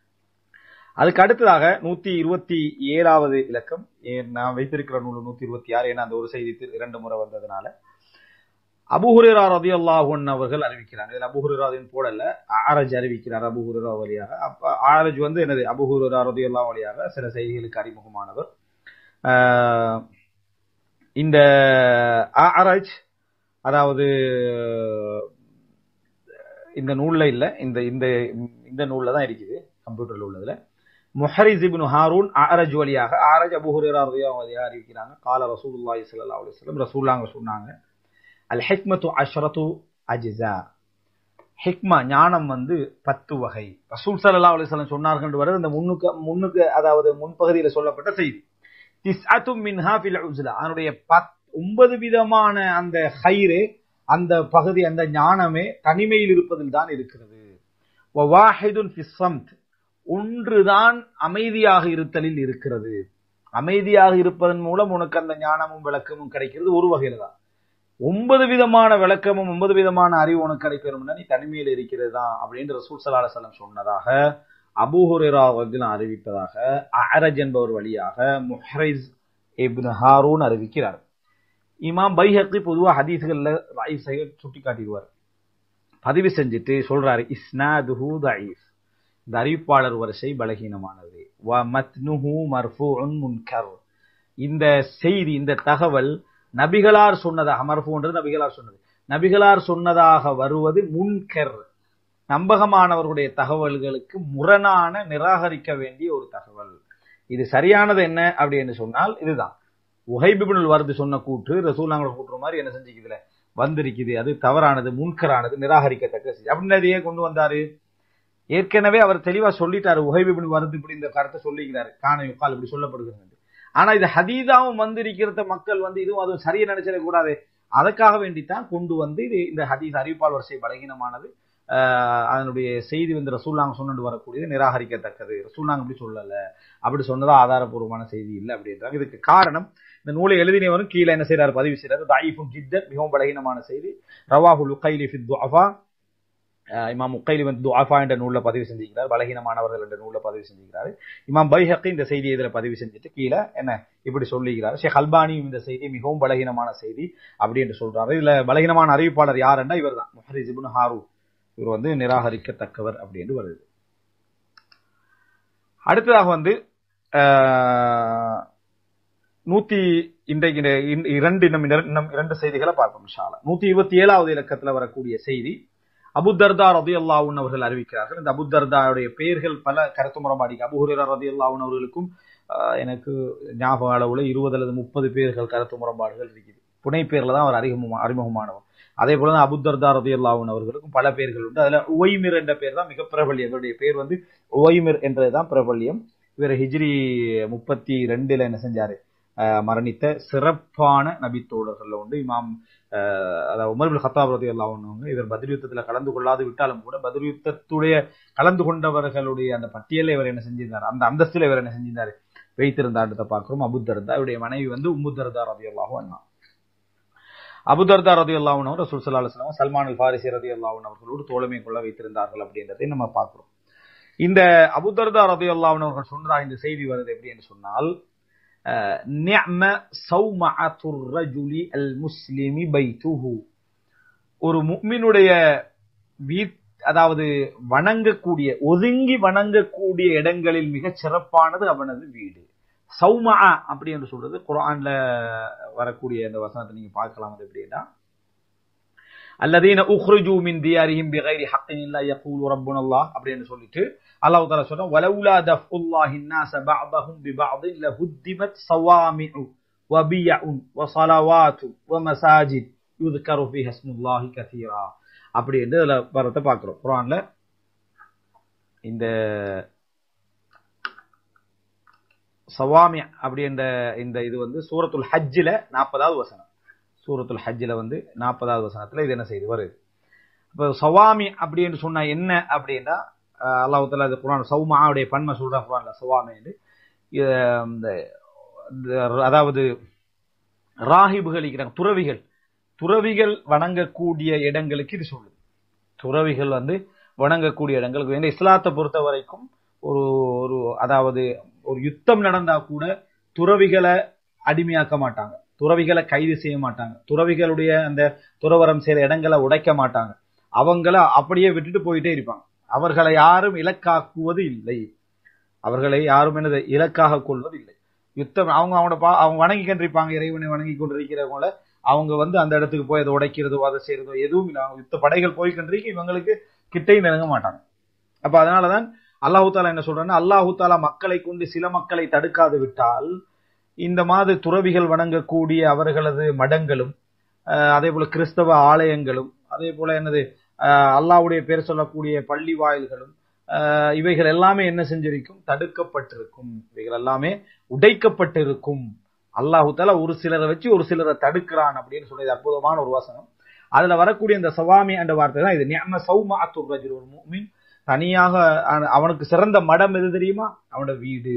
அதுக்கு அடுத்ததாக நூத்தி இருபத்தி ஏழாவது இலக்கம் ஏ- நான் வைத்திருக்கிற நூல் நூத்தி இருபத்தி ஆறு ஏன்னா அந்த ஒரு செய்தி தி- இரண்டு முறை வந்ததுனால அபுஹுரேரா ரதியல்லாஹு அன்ஹு அவர்கள் அறிவிக்கிறாங்க இதுல அபுஹுரேராவின் போடல ஆரஜ் அறிவிக்கிறார் அபுஹுரேரா வழியாக அப்ப ஆரஜ் வந்து என்னது அபுஹுரேரா ரதியல்லாஹு வழியாக சில செய்திகளுக்கு அறிமுகமானவர் ஆஹ் இந்த ஆரஜ் அதாவது இந்த நூல்ல இல்ல இந்த இந்த இந்த நூல்ல தான் இருக்குது கம்ப்யூட்டர்ல உள்ளதுல முஹரிஸ் இப்னு ஹாரூன் ஆரஜ் வழியாக ஆரஜ் அபு ஹுரைரா ரலியல்லாஹு வழியாக அறிவிக்கிறாங்க கால ரசூலுல்லாஹி ஸல்லல்லாஹு அலைஹி வஸல்லம் ரசூலுல்லாஹ் சொன்னாங்க அல் ஹிக்மத்து அஷ்ரத்து அஜ்ஸா ஹிக்மா ஞானம் வந்து பத்து வகை ரசூல் ஸல்லல்லாஹு அலைஹி வஸல்லம் சொன்னார்கள் வருது இந்த முன்னுக்கு முன்னுக்கு அதாவது முன்பகுதியில் சொல்லப்பட்ட செய்தி திஸ்அத்து மின்ஹா ஃபில் உஸ்லா அதனுடைய பத் ஒன்பது விதமான அந்த ஹைரே அந்த பகுதி அந்த ஞானமே தனிமையில் இருப்பதில் தான் இருக்கிறது வவாஹிதுன் ஃபிஸ் ஸம்த் ஒன்றுதான் அமைதியாக இருத்தலில் இருக்கிறது அமைதியாக இருப்பதன் மூலம் உனக்கு அந்த ஞானமும் விளக்கமும் கிடைக்கிறது ஒரு வகையில தான் ஒன்பது விதமான விளக்கமும் ஒன்பது விதமான அறிவு உனக்கு கிடைக்கணும்னா நீ தனிமையில் இருக்கிறது தான் அப்படின்னு ரசூல் சல்லா அலுவலம் சொன்னதாக அபூஹுரா வந்து அறிவிப்பதாக அரஜ் என்பவர் வழியாக முஹ்ரைஸ் இப்னு ஹாரூன் அறிவிக்கிறார் இமாம் பைஹக்கி பொதுவா ஹதீஸ்கள்ல ராயிஃப் செய்ய சுட்டி காட்டிடுவார் பதிவு செஞ்சுட்டு சொல்றாரு இஸ்னாதுஹு தஈஃப் இந்த அறிவிப்பாளர் வரிசை பலகீனமானது வ மத்னுஹு மர்ஃபூஉன் முன்கர் இந்த செய்தி இந்த தகவல் நபிகளார் சொன்னதாக மர்ஃபூன்றது நபிகளார் சொன்னது நபிகளார் சொன்னதாக வருவது முன்கர் நம்பகமானவர்களுடைய தகவல்களுக்கு முரணான நிராகரிக்க வேண்டிய ஒரு தகவல் இது சரியானது என்ன அப்படின்னு சொன்னால் இதுதான் உஹைபிபுல் வருது சொன்ன கூற்று ரசூலாங்கள கூட்டுற மாதிரி என்ன செஞ்சுக்குதுல வந்திருக்குது அது தவறானது முன்கரானது நிராகரிக்கத்தக்க செய்தி அப்படின்னு அதையே கொண்டு வந்தாரு ஏற்கனவே அவர் தெளிவா சொல்லிட்டாரு உஹைபிபின் வருது இப்படி இந்த கருத்தை சொல்லிக்கிறாரு காண யுக்கால் இப்படி சொல்லப்படுகிறது ஆனா இது ஹதீதாவும் வந்திருக்கிறத மக்கள் வந்து இதுவும் அதுவும் சரியா நினைச்சிட கூடாது அதுக்காக வேண்டித்தான் கொண்டு வந்து இது இந்த ஹதீஸ் அறிவிப்பால் வரிசை பலகீனமானது ஆஹ் அதனுடைய செய்தி வந்து ரசூல்லாங்க சொன்னு வரக்கூடியது நிராகரிக்கத்தக்கது ரசூல்லாங்க அப்படி சொல்லல அப்படி சொன்னதா ஆதாரபூர்வமான செய்தி இல்லை அப்படின்றாங்க இதுக்கு காரணம் இந்த நூலை எழுதினவரும் கீழே என்ன செய்யறாரு பதிவு செய்யறாரு தாயிஃபும் ஜித்தன் மிகவும் பலகீனமான செய்தி ரவாஹுல் உக்கைலி ஃபித் துஅஃபா அஹ் இமாம் உக்கைலி வந்து துஆஃபா என்ற நூல்ல பதிவு செஞ்சிருக்கிறார் பலகீனமானவர்கள் என்ற நூல்ல பதிவு செஞ்சிருக்கிறார் இமாம் பைஹக்கி இந்த செய்தியை இதுல பதிவு செஞ்சுட்டு கீழே என்ன இப்படி சொல்லிக்கிறார் ஷேக் அல்பானியும் இந்த செய்தி மிகவும் பலகீனமான செய்தி அப்படி என்று சொல்றாரு இதுல பலகீனமான அறிவிப்பாளர் யாருன்னா இவர் தான் முஹரிஸ் இப்னு ஹாரூ இவர் வந்து நிராகரிக்கத்தக்கவர் அப்படின்னு வருது அடுத்ததாக வந்து ஆஹ், நூத்தி இன்றைக்கு இந்த இந்த இரண்டு இன்னும் இர- இன்னும் இரண்டு செய்திகளை பார்ப்போம் இன்ஷால்லா நூத்தி இருபத்தி ஏழாவது இலக்கத்துல வரக்கூடிய செய்தி அபுதர்தா ரதி அல்லாவுன் அவர்கள் அறிவிக்கிறார்கள் இந்த அபுதர்தாவுடைய பெயர்கள் பல கருத்து முரமாடி அபுஹுரா ரதி அல்லாவுன் அவர்களுக்கும் ஆஹ், எனக்கு ஞாபக அளவுல இருபது அல்லது முப்பது பேர்கள் கருத்து முரண்பாடுகள் இருக்குது புனை பேர்ல தான் அவர் அறிமுகமா அறிமுகமானவர் அதே போல தான் அபுதர்தா ரதி அல்லாவுன் அவர்களுக்கும் பல பேர்கள் உண்டு அதுல உவைமிர் என்ற பேர் தான் மிக பிரபல்யம் இவருடைய பேர் வந்து உவைமிர் என்றதுதான் பிரபல்யம் இவர் ஹிஜ்ரி முப்பத்தி ரெண்டுல என்ன செஞ்சாரு ஆஹ் மரணித்த சிறப்பான நபித்தோழர்கள் உண்டு இமாம் ஆஹ் அதாவது உமர் பின் ஹத்தாப் ரதி அல்லாஹ்வுங்க இவர் பத்ர் யுத்தத்துல கலந்து கொள்ளாது விட்டாலும் கூட பத்ர் யுத்தத்துடைய கலந்து கொண்டவர்களுடைய அந்த பட்டியலை இவர் என்ன செஞ்சிருந்தார் அந்த அந்தஸ்தில் இவர் என்ன செஞ்சிருந்தார் வைத்திருந்தாண்டத்தை பார்க்கிறோம் அபுதர்தா இவருடைய மனைவி வந்து உம்முதர்தா ரதி அல்லாஹு அண்ணா அபுதர்தா ரதி அல்லாஹன் அவர் ரசூல் சல்லா அலுவலாம் சல்மான் அல் ஃபாரிசி ரதி அல்லாஹன் அவர்களோடு தோழமை கொள்ள வைத்திருந்தார்கள் அப்படின்றதை நம்ம பார்க்கிறோம் இந்த அபுதர்தா ரதி அல்லாஹன் அவர்கள் சொன்னதாக இந்த செய்தி வருது எப்படி என்று சொன்னால் அஹ், நிஅம சௌமஅத்துர் ரஜுலி அல் முஸ்லிமி பைத்துஹு ஒரு முக்மினுடைய வீட் அதாவது வணங்கக்கூடிய ஒதுங்கி வணங்கக்கூடிய இடங்களில் மிகச் சிறப்பானது அவனது வீடு சௌமா அப்படி என்று சொல்றது குர்ஆன்ல வரக்கூடிய இந்த வசனத்தை நீங்க பார்க்கலாம் அது எப்படின்னா அல்லதீன உஹ்ருஜு மின் தியாரிஹிம் பிகைரி ஹக்கின் இல்லா யகூலு ரப்புன அல்லாஹ் அப்படின்னு சொல்லிட்டு அல்லாஹ் தஆலா சொல்றான் வலவுலா தஃபுல்லாஹி الناس بعضهم ببعض لهدمت صوامع وبيع وصلوات ومساجد يذكر فيها اسم الله كثيرا அப்படி என்று அதுல வரத்தை பார்க்கிறோம் குர்ஆன்ல இந்த சவாமி அப்படி என்ற இந்த இது வந்து சூரத்துல் ஹஜ்ஜில நாற்பதாவது வசனம் சூரத்துல் ஹஜ்ஜில வந்து நாற்பதாவது வசனத்துல இது என்ன செய்து வருது இப்போ சவாமி அப்படி என்று சொன்னா என்ன அப்படின்னா அஹ் அல்லாஹ் தஆலா அது குர்ஆன் சௌமாவுடைய பன்மை சொல்றான் குர்ஆன்ல சவாமி என்று இது, இந்த இந்த அதாவது ராஹிபுகள் இருக்கிறாங்க துறவிகள் துறவிகள் வணங்கக்கூடிய இடங்களுக்கு இது சொல்லுது துறவிகள் வந்து வணங்கக்கூடிய இடங்களுக்கு வேண்டிய இஸ்லாத்தை பொறுத்த வரைக்கும் ஒரு ஒரு அதாவது ஒரு யுத்தம் நடந்தா கூட துறவிகளை அடிமையாக்க மாட்டாங்க துறவிகளை கைது செய்ய மாட்டாங்க துறவிகளுடைய அந்த துறவரம் செய்யற இடங்களை உடைக்க மாட்டாங்க அவங்கள அப்படியே விட்டுட்டு போயிட்டே இருப்பாங்க அவர்களை யாரும் இலக்காக்குவது இல்லை அவர்களை யாரும் என்னது இலக்காக கொள்வது இல்லை யுத்தம் அவங்க அவங்களோட பா அவங்க வணங்கி கொண்டிருப்பாங்க இறைவனை வணங்கி கொண்டிருக்கிறவங்கள அவங்க வந்து அந்த இடத்துக்கு போய் அதை உடைக்கிறதோ அதை செய்யறதோ எதுவும் இல்லை அவங்க யுத்த படைகள் போய் கொண்டிருக்க இவங்களுக்கு கிட்டையும் நெருங்க மாட்டாங்க அப்ப அதனாலதான் அல்லாஹு தாலா என்ன சொல்றான்னா அல்லாஹு தாலா மக்களை கொண்டு சில மக்களை தடுக்காது விட்டால் இந்த மாதிரி துறவிகள் வணங்கக்கூடிய அவர்களது மடங்களும் அஹ், அதே போல கிறிஸ்தவ ஆலயங்களும் அதே போல என்னது அஹ், அல்லாஹ்வுடைய பேர் சொல்லக்கூடிய பள்ளி வாயில்களும் அஹ், இவைகள் எல்லாமே என்ன செஞ்சிருக்கும் தடுக்கப்பட்டிருக்கும் இவைகள் எல்லாமே உடைக்கப்பட்டிருக்கும் அல்லாஹு தாலா ஒரு சிலரை வச்சு ஒரு சிலரை தடுக்கிறான் அப்படின்னு சொல்லி அற்புதமான ஒரு வசனம் அதுல வரக்கூடிய இந்த சவாமி என்ற வார்த்தை தான் இது நியம சௌமா ரஜுல் ஒரு முஃமின் தனியாக அவன- அவனுக்கு சிறந்த மடம் எது தெரியுமா அவனோட வீடு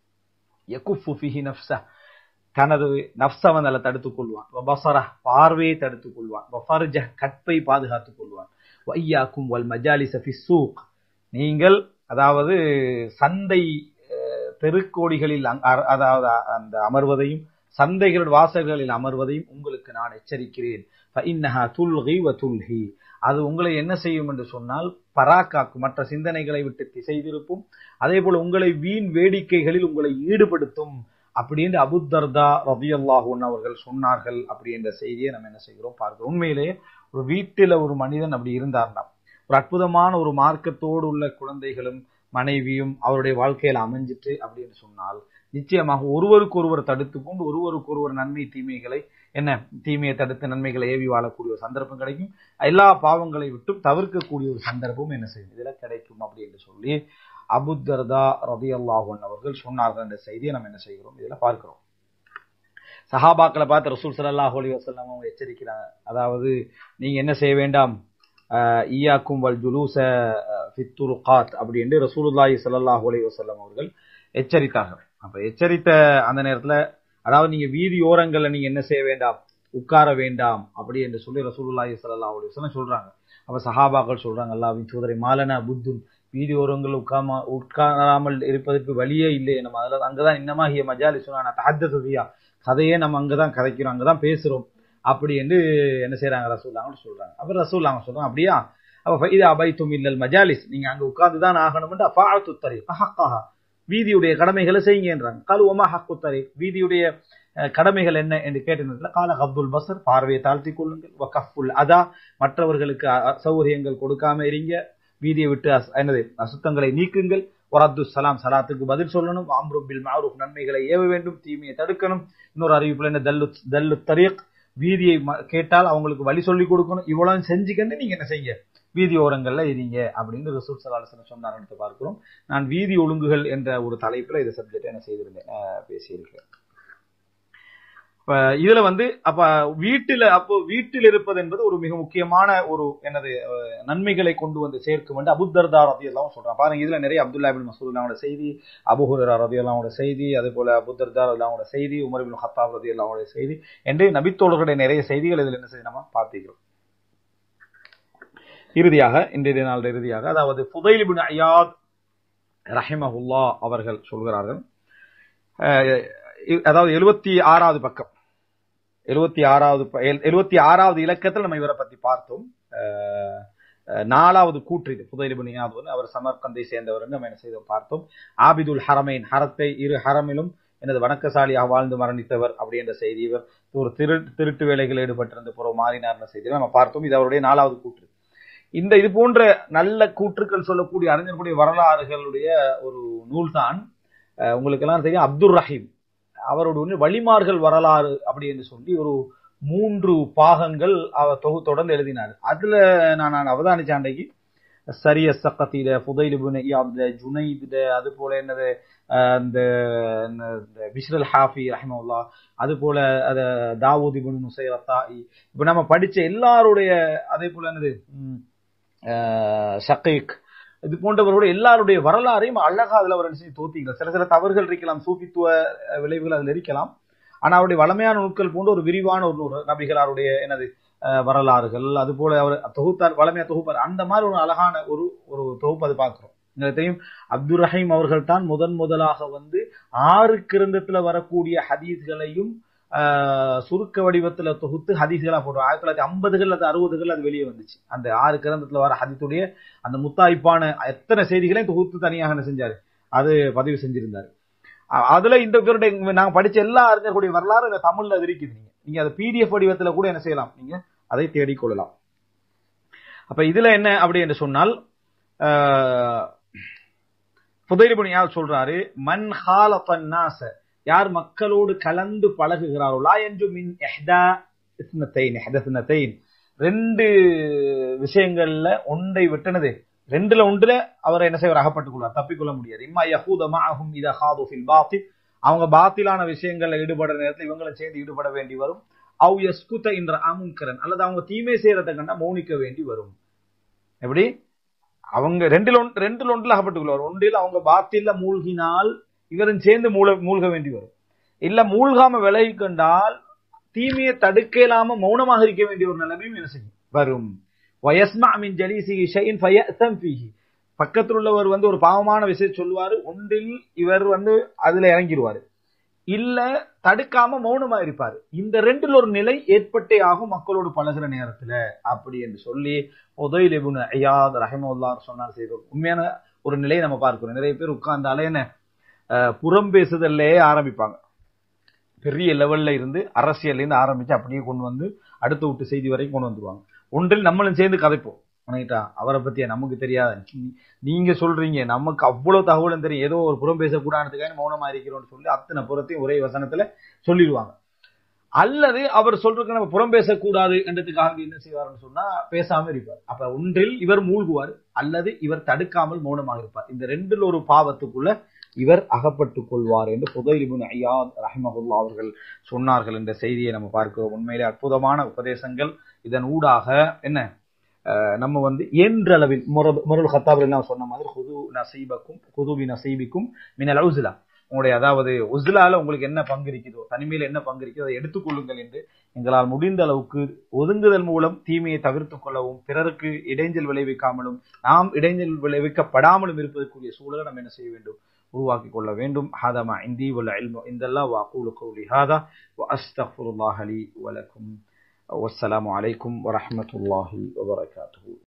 யகுஃபு ஃபிஹி நஃப்ஸ தனது நஃப்ஸ அவன் அதில் தடுத்துக் கொள்வான் வபசர பார்வையை தடுத்துக் கொள்வான் வஃபர்ஜ கற்பை பாதுகாத்துக் கொள்வான் வையாக்கும் வல் மஜாலிஸ ஃபி சூக் நீங்கள் அதாவது சந்தை அஹ், தெருக்கோடிகளில் அங்- அ- அதாவது அந்த அமர்வதையும் சந்தைகள் வாசல்களில் அமர்வதையும் உங்களுக்கு நான் எச்சரிக்கிறேன் فإنها تلغي وتلهي அது உங்களை என்ன செய்யும் என்று சொன்னால் பராக்காக்கும் மற்ற சிந்தனைகளை விட்டு திசை திருப்பும் அதே போல உங்களை வீண் வேடிக்கைகளில் உங்களை ஈடுபடுத்தும் அப்படின்னு அபுத்தர்தா ரபியல்லாஹூன் அவர்கள் சொன்னார்கள் அப்படி என்ற செய்தியை நம்ம என்ன செய்கிறோம் பார்க்கிறோம் உண்மையிலேயே ஒரு வீட்டில ஒரு மனிதன் அப்படி இருந்தார்னா ஒரு அற்புதமான ஒரு மார்க்கத்தோடு உள்ள குழந்தைகளும் மனைவியும் அவருடைய வாழ்க்கையில அமைஞ்சிட்டு அப்படின்னு சொன்னால் நிச்சயமாக ஒருவருக்கு ஒருவர் தடுத்து கொண்டு ஒருவருக்கு ஒருவர் நன்மை தீமைகளை என்ன தீமையை தடுத்து நன்மைகளை ஏவி வாழக்கூடிய ஒரு சந்தர்ப்பம் கிடைக்கும் எல்லா பாவங்களை விட்டும் தவிர்க்கக்கூடிய ஒரு சந்தர்ப்பம் என்ன செய்யும் இதுல கிடைக்கும் அப்படி என்று சொல்லி அபுத்தர்தா ரதி அல்லாஹன் அவர்கள் சொன்னார்கள் என்ற செய்தியை நம்ம என்ன செய்கிறோம் இதுல பார்க்கிறோம் சஹாபாக்களை பார்த்து ரசூல் ஸல்லல்லாஹு அலைஹி வஸல்லம் அவங்க எச்சரிக்கிறாங்க அதாவது நீங்க என்ன செய்ய வேண்டாம் ஆஹ் ஈயாக்கும் வல் ஜுலூச ஃபித் துருகாத் அப்படி என்று ரசூலுல்லாஹி ஸல்லல்லாஹு அலைஹி வஸல்லம் அவர்கள் எச்சரித்தார்கள் அப்ப எச்சரித்த அந்த நேரத்துல அதாவது நீங்க வீதி ஓரங்கள்ல நீங்க என்ன செய்ய வேண்டாம் உட்கார வேண்டாம் அப்படி என்று சொல்லி ரசூலுல்லாஹி ஸல்லல்லாஹு அலைஹி வஸல்லம் சொல்றாங்க அப்ப சஹாபாக்கள் சொல்றாங்க அல்லாஹ்வின் தூதரை மாலனா புத்துன் வீதி ஓரங்கள் உட்காம உட்காராமல் இருப்பதற்கு வழியே இல்லை நம்ம அதுல அங்கதான் இன்னமா ஹிய மஜாலி சொன்னா தஹத்தது ஃபியா கதையே நம்ம அங்கதான் கதைக்கிறோம் அங்கதான் பேசுறோம் அப்படி என்று என்ன செய்றாங்க ரசூல்லாங்க சொல்றாங்க அப்ப ரசூல்லாங்க சொல்றாங்க அப்படியா அப்ப இது அபைத்தும் இல்லல் மஜாலிஸ் நீங்க அங்க உட்கார்ந்து தான் ஆகணும்னு அஃபாஅத்து தரீக் ஹக்கஹா வீதியுடைய கடமைகளை செய்யுங்கன்றாங்க கால் ஒமா ஹக்கு தரீக் வீதியுடைய அஹ், கடமைகள் என்ன என்று கேட்டதுல கால அப்துல் பசர் பார்வையை தாழ்த்திக் கொள்ளுங்கள் வகஃபுல் அதா மற்றவர்களுக்கு அ- அ- சௌகரியங்கள் கொடுக்காம இருங்க வீதியை விட்டு அஸ்- என்னது அசுத்தங்களை நீக்குங்கள் ஒரத்து சலாம் சலாத்துக்கு பதில் சொல்லணும் அம்ரும் பில் மாரூஃப் நன்மைகளை ஏவ வேண்டும் தீமையை தடுக்கணும் இன்னொரு அறிவிப்புல என்ன தல்லு தல்லு தரீக் வீதியை ம- கேட்டால் அவங்களுக்கு வழி சொல்லி கொடுக்கணும் இவ்வளவு செஞ்சுக்கன்னு நீங்க என்ன செய்ய வீதி ஓரங்கள்ல இருங்க அப்படின்னு ரசூல் சலாஹன் சொன்னார்னு பார்க்கிறோம் நான் வீதி ஒழுங்குகள் என்ற ஒரு தலைப்புல இந்த சப்ஜெக்ட் என்ன செய்திருந்தேன் அஹ், பேசியிருக்கேன் இப்ப இதுல வந்து அப்ப வீட்டில அப்போ வீட்டில் இருப்பது என்பது ஒரு மிக முக்கியமான ஒரு எனது அஹ், நன்மைகளை கொண்டு வந்து சேர்க்கும் என்று அபுத்தர்தா ரதி எல்லாம் சொல்றான் பாருங்க இதுல நிறைய அப்துல்லா பின் மசூல்லாவோட செய்தி அபுஹுரா ரதி எல்லாவோட செய்தி அதே போல அபுத்தர்தா எல்லாவோட செய்தி உமர் பின் ஹத்தாப் ரதி எல்லாவோட செய்தி என்று நபித்தோழர்களுடைய நிறைய செய்திகள் இதுல என்ன செய்ய நம்ம பார்த்துக்கிறோம் இறுதியாக இன்றைய நாள் இறுதியாக அதாவது புதைல் பின் அயாத் ரஹிமஹுல்லா அவர்கள் சொல்கிறார்கள் அஹ், இ- அதாவது எழுபத்தி ஆறாவது பக்கம் எழுபத்தி ஆறாவது ப- எழு- எழுபத்தி ஆறாவது இலக்கத்தில் நம்ம இவரை பத்தி பார்த்தோம் அஹ், அஹ், நாலாவது கூற்று இது புதைல் பின் அயாத் வந்து அவர் சமர்கந்தை சேர்ந்தவர் என்று நம்ம என்ன செய்தோம் பார்த்தோம் ஆபிதுல் ஹரமைன் ஹரத்தை இரு ஹரமிலும் எனது வணக்கசாலியாக வாழ்ந்து மரணித்தவர் அப்படி என்ற செய்தி இவர் ஒரு திரு திருட்டு வேலைகள் ஈடுபட்டிருந்த புறம் மாறினார்னு செய்தி நம்ம பார்த்தோம் இது அவருடைய நாலாவது கூற்று இந்த இது போன்ற நல்ல கூற்றுக்கள் சொல்லக்கூடிய அறிஞர்களுடைய வரலாறுகளுடைய ஒரு நூல்தான் அஹ், உங்களுக்கு எல்லாம் தெரியும் அப்துல் ரஹீம் அவருடைய வழிமார்கள் வரலாறு அப்படி என்று சொல்லி ஒரு மூன்று பாகங்கள் அவர் தொகு தொடர்ந்து எழுதினார் அதுல நான் நான் அவதானிச்ச அன்றைக்கு சரிய சக்கத்தில புதைலிபுன இயாப்த ஜுனைத்ல அது போல என்னது அஹ், இந்த இந்த பிஷ்ரல் ஹாஃபி ரஹிமவுல்லா அது போல அத தாவூத் இபுன் நுசைரத்தாயி இப்ப நம்ம படிச்ச எல்லாருடைய அதே போல என்னது ம், அஹ், ஷக்கீக் இது போன்றவருடைய எல்லாருடைய வரலாறையும் அழகா அதுல அவர் என்ன செய்து தோத்திங்க சில சில தவறுகள் இருக்கலாம் சூஃபித்துவ அஹ், விளைவுகள் அதுல இருக்கலாம் ஆனா அவருடைய வளமையான நூட்கள் போன்ற ஒரு விரிவான ஒரு நூறு நபிகளாருடைய எனது அஹ், வரலாறுகள் அது போல அவர் தொகுத்தார் வளமையா தொகுப்பார் அந்த மாதிரி ஒரு அழகான ஒரு ஒரு தொகுப்பு அது பார்க்கிறோம் உங்களுக்கு தெரியும் அப்துல் ரஹீம் அவர்கள் தான் முதன் முதலாக வந்து ஆறு கிரந்தத்துல வரக்கூடிய ஹதீஸ்களையும் ஆஹ், சுருக்க வடிவத்துல தொகுத்து ஹதீஸ்களா போடுறோம் ஆயிரத்தி தொள்ளாயிரத்தி ஐம்பதுகள் அல்லது அறுபதுகள் அது வெளியே வந்துச்சு அந்த ஆறு கிரந்தத்துல வர ஹதீத்துடைய அந்த முத்தாய்ப்பான எத்தனை செய்திகளையும் தொகுத்து தனியாக என்ன செஞ்சாரு அது பதிவு செஞ்சிருந்தாரு அ- அதுல இந்த பேருடைய நாங்க படிச்ச எல்லா அறிஞர்களுடைய வரலாறு இந்த தமிழ்ல அது இருக்குது நீங்க நீங்க அதை பிடிஎஃப் வடிவத்துல கூட என்ன செய்யலாம் நீங்க அதை தேடிக்கொள்ளலாம் அப்ப இதுல என்ன அப்படி என்று சொன்னால் புதைரிபணியால் சொல்றாரு மன் ஹாலத்தன் நாச யார் மக்களோடு கலந்து பழகுகிறாரோ லா என்று மின் எஹ்தா இஸ்னத்தைன் எஹ்தஸ்னத்தைன் ரெண்டு விஷயங்கள்ல ஒன்றை விட்டனது ரெண்டுல ஒன்றுல அவர் என்ன செய்வார் அகப்பட்டுக் கொள்வார் தப்பிக்கொள்ள முடியாது இம்மா யஹூத மாஹும் இத ஹாது ஃபில் பாத்தில் அவங்க பாத்திலான விஷயங்கள்ல ஈடுபடுற நேரத்தில் இவங்களும் சேர்ந்து ஈடுபட வேண்டி வரும் அவ் யஸ்குத என்ற அமுன்கரன் அல்லது அவங்க தீமை செய்யறதை கண்டா மௌனிக்க வேண்டி வரும் எப்படி அவங்க ரெண்டில் ஒன்று ரெண்டில் ஒன்றில் அகப்பட்டுக் கொள்வார் ஒன்றில் அவங்க பாத்தில மூழ்கினால் இவரும் சேர்ந்து மூழ மூழ்க வேண்டி வரும் இல்ல மூழ்காம விலகி கண்டால் தீமையை தடுக்க இல்லாம மௌனமாக இருக்க வேண்டிய ஒரு நிலைமையும் என்ன செய்யும் வரும் வயஸ்மா மின் ஜலீசிஹி ஷைஇன் ஃபயஅதம் ஃபீஹி பக்கத்தில் உள்ளவர் வந்து ஒரு பாவமான விஷயம் சொல்லுவாரு ஒன்றில் இவர் வந்து அதுல இறங்கிடுவாரு இல்ல தடுக்காம மௌனமா இருப்பாரு இந்த ரெண்டுல ஒரு நிலை ஏற்பட்டே ஆகும் மக்களோடு பழகுற நேரத்துல அப்படி என்று சொல்லி உதயில் இபுன் ஐயாத் ரஹமுல்லார் சொன்னார் செய்வோம் உண்மையான ஒரு நிலையை நம்ம பார்க்கிறோம் நிறைய பேர் உட்கார்ந்தாலே என்ன அஹ், புறம் பேசுதல்லே ஆரம்பிப்பாங்க பெரிய லெவல்ல இருந்து அரசியல்ல இருந்து ஆரம்பிச்சு அப்படியே கொண்டு வந்து அடுத்த விட்டு செய்தி வரைக்கும் கொண்டு வந்துருவாங்க ஒன்றில் நம்மளும் சேர்ந்து கதைப்போம் ஆனாட்டா அவரை பத்தியா நமக்கு தெரியாத நீ- நீங்க சொல்றீங்க நமக்கு அவ்வளவு தகவலும் தெரியும் ஏதோ ஒரு புறம் பேசக்கூடாதுக்காக மௌனமா இருக்கிறோம்னு சொல்லி அத்தனை புறத்தையும் ஒரே வசனத்துல சொல்லிடுவாங்க அல்லது அவர் சொல்றதுக்கு நம்ம புறம் பேசக்கூடாது என்றதுக்காக என்ன செய்வார்னு சொன்னா பேசாம இருப்பார் அப்ப ஒன்றில் இவர் மூழ்குவார் அல்லது இவர் தடுக்காமல் மௌனமாக இருப்பார் இந்த ரெண்டில் ஒரு பாவத்துக்குள்ள இவர் அகப்பட்டுக் கொள்வார் என்று புதைலிபுன் ஐயாத் ரஹிமகுல்லா அவர்கள் சொன்னார்கள் என்ற செய்தியை நம்ம பார்க்கிறோம் உண்மையிலே அற்புதமான உபதேசங்கள் இதன் ஊடாக என்ன அஹ், நம்ம வந்து இயன்றளவில் முரல் ஹத்தாப் எல்லாம் சொன்ன மாதிரி குது நசீபக்கும் குதுபி நசீபிக்கும் மினல் உஸ்லா உங்களுடைய அதாவது உஸ்லால உங்களுக்கு என்ன பங்கு இருக்குதோ தனிமையில் என்ன பங்கு இருக்குதோ அதை எடுத்துக்கொள்ளுங்கள் என்று எங்களால் முடிந்த அளவுக்கு ஒதுங்குதல் மூலம் தீமையை தவிர்த்துக் கொள்ளவும் பிறருக்கு இடைஞ்சல் விளைவிக்காமலும் நாம் இடைஞ்சல் விளைவிக்கப்படாமலும் இருப்பதற்குரிய சூழலை நம்ம என்ன செய்ய வேண்டும் உருவாக்கி கொள்ள வேண்டும் ஹாதா மா இந்தி வல்ல இல்மு இந்தல்லா வஅகூலு கௌலி ஹாதா வஅஸ்தக்ஃபிருல்லாஹ லி வலக்கும் والسلام عليكم ورحمة الله وبركاته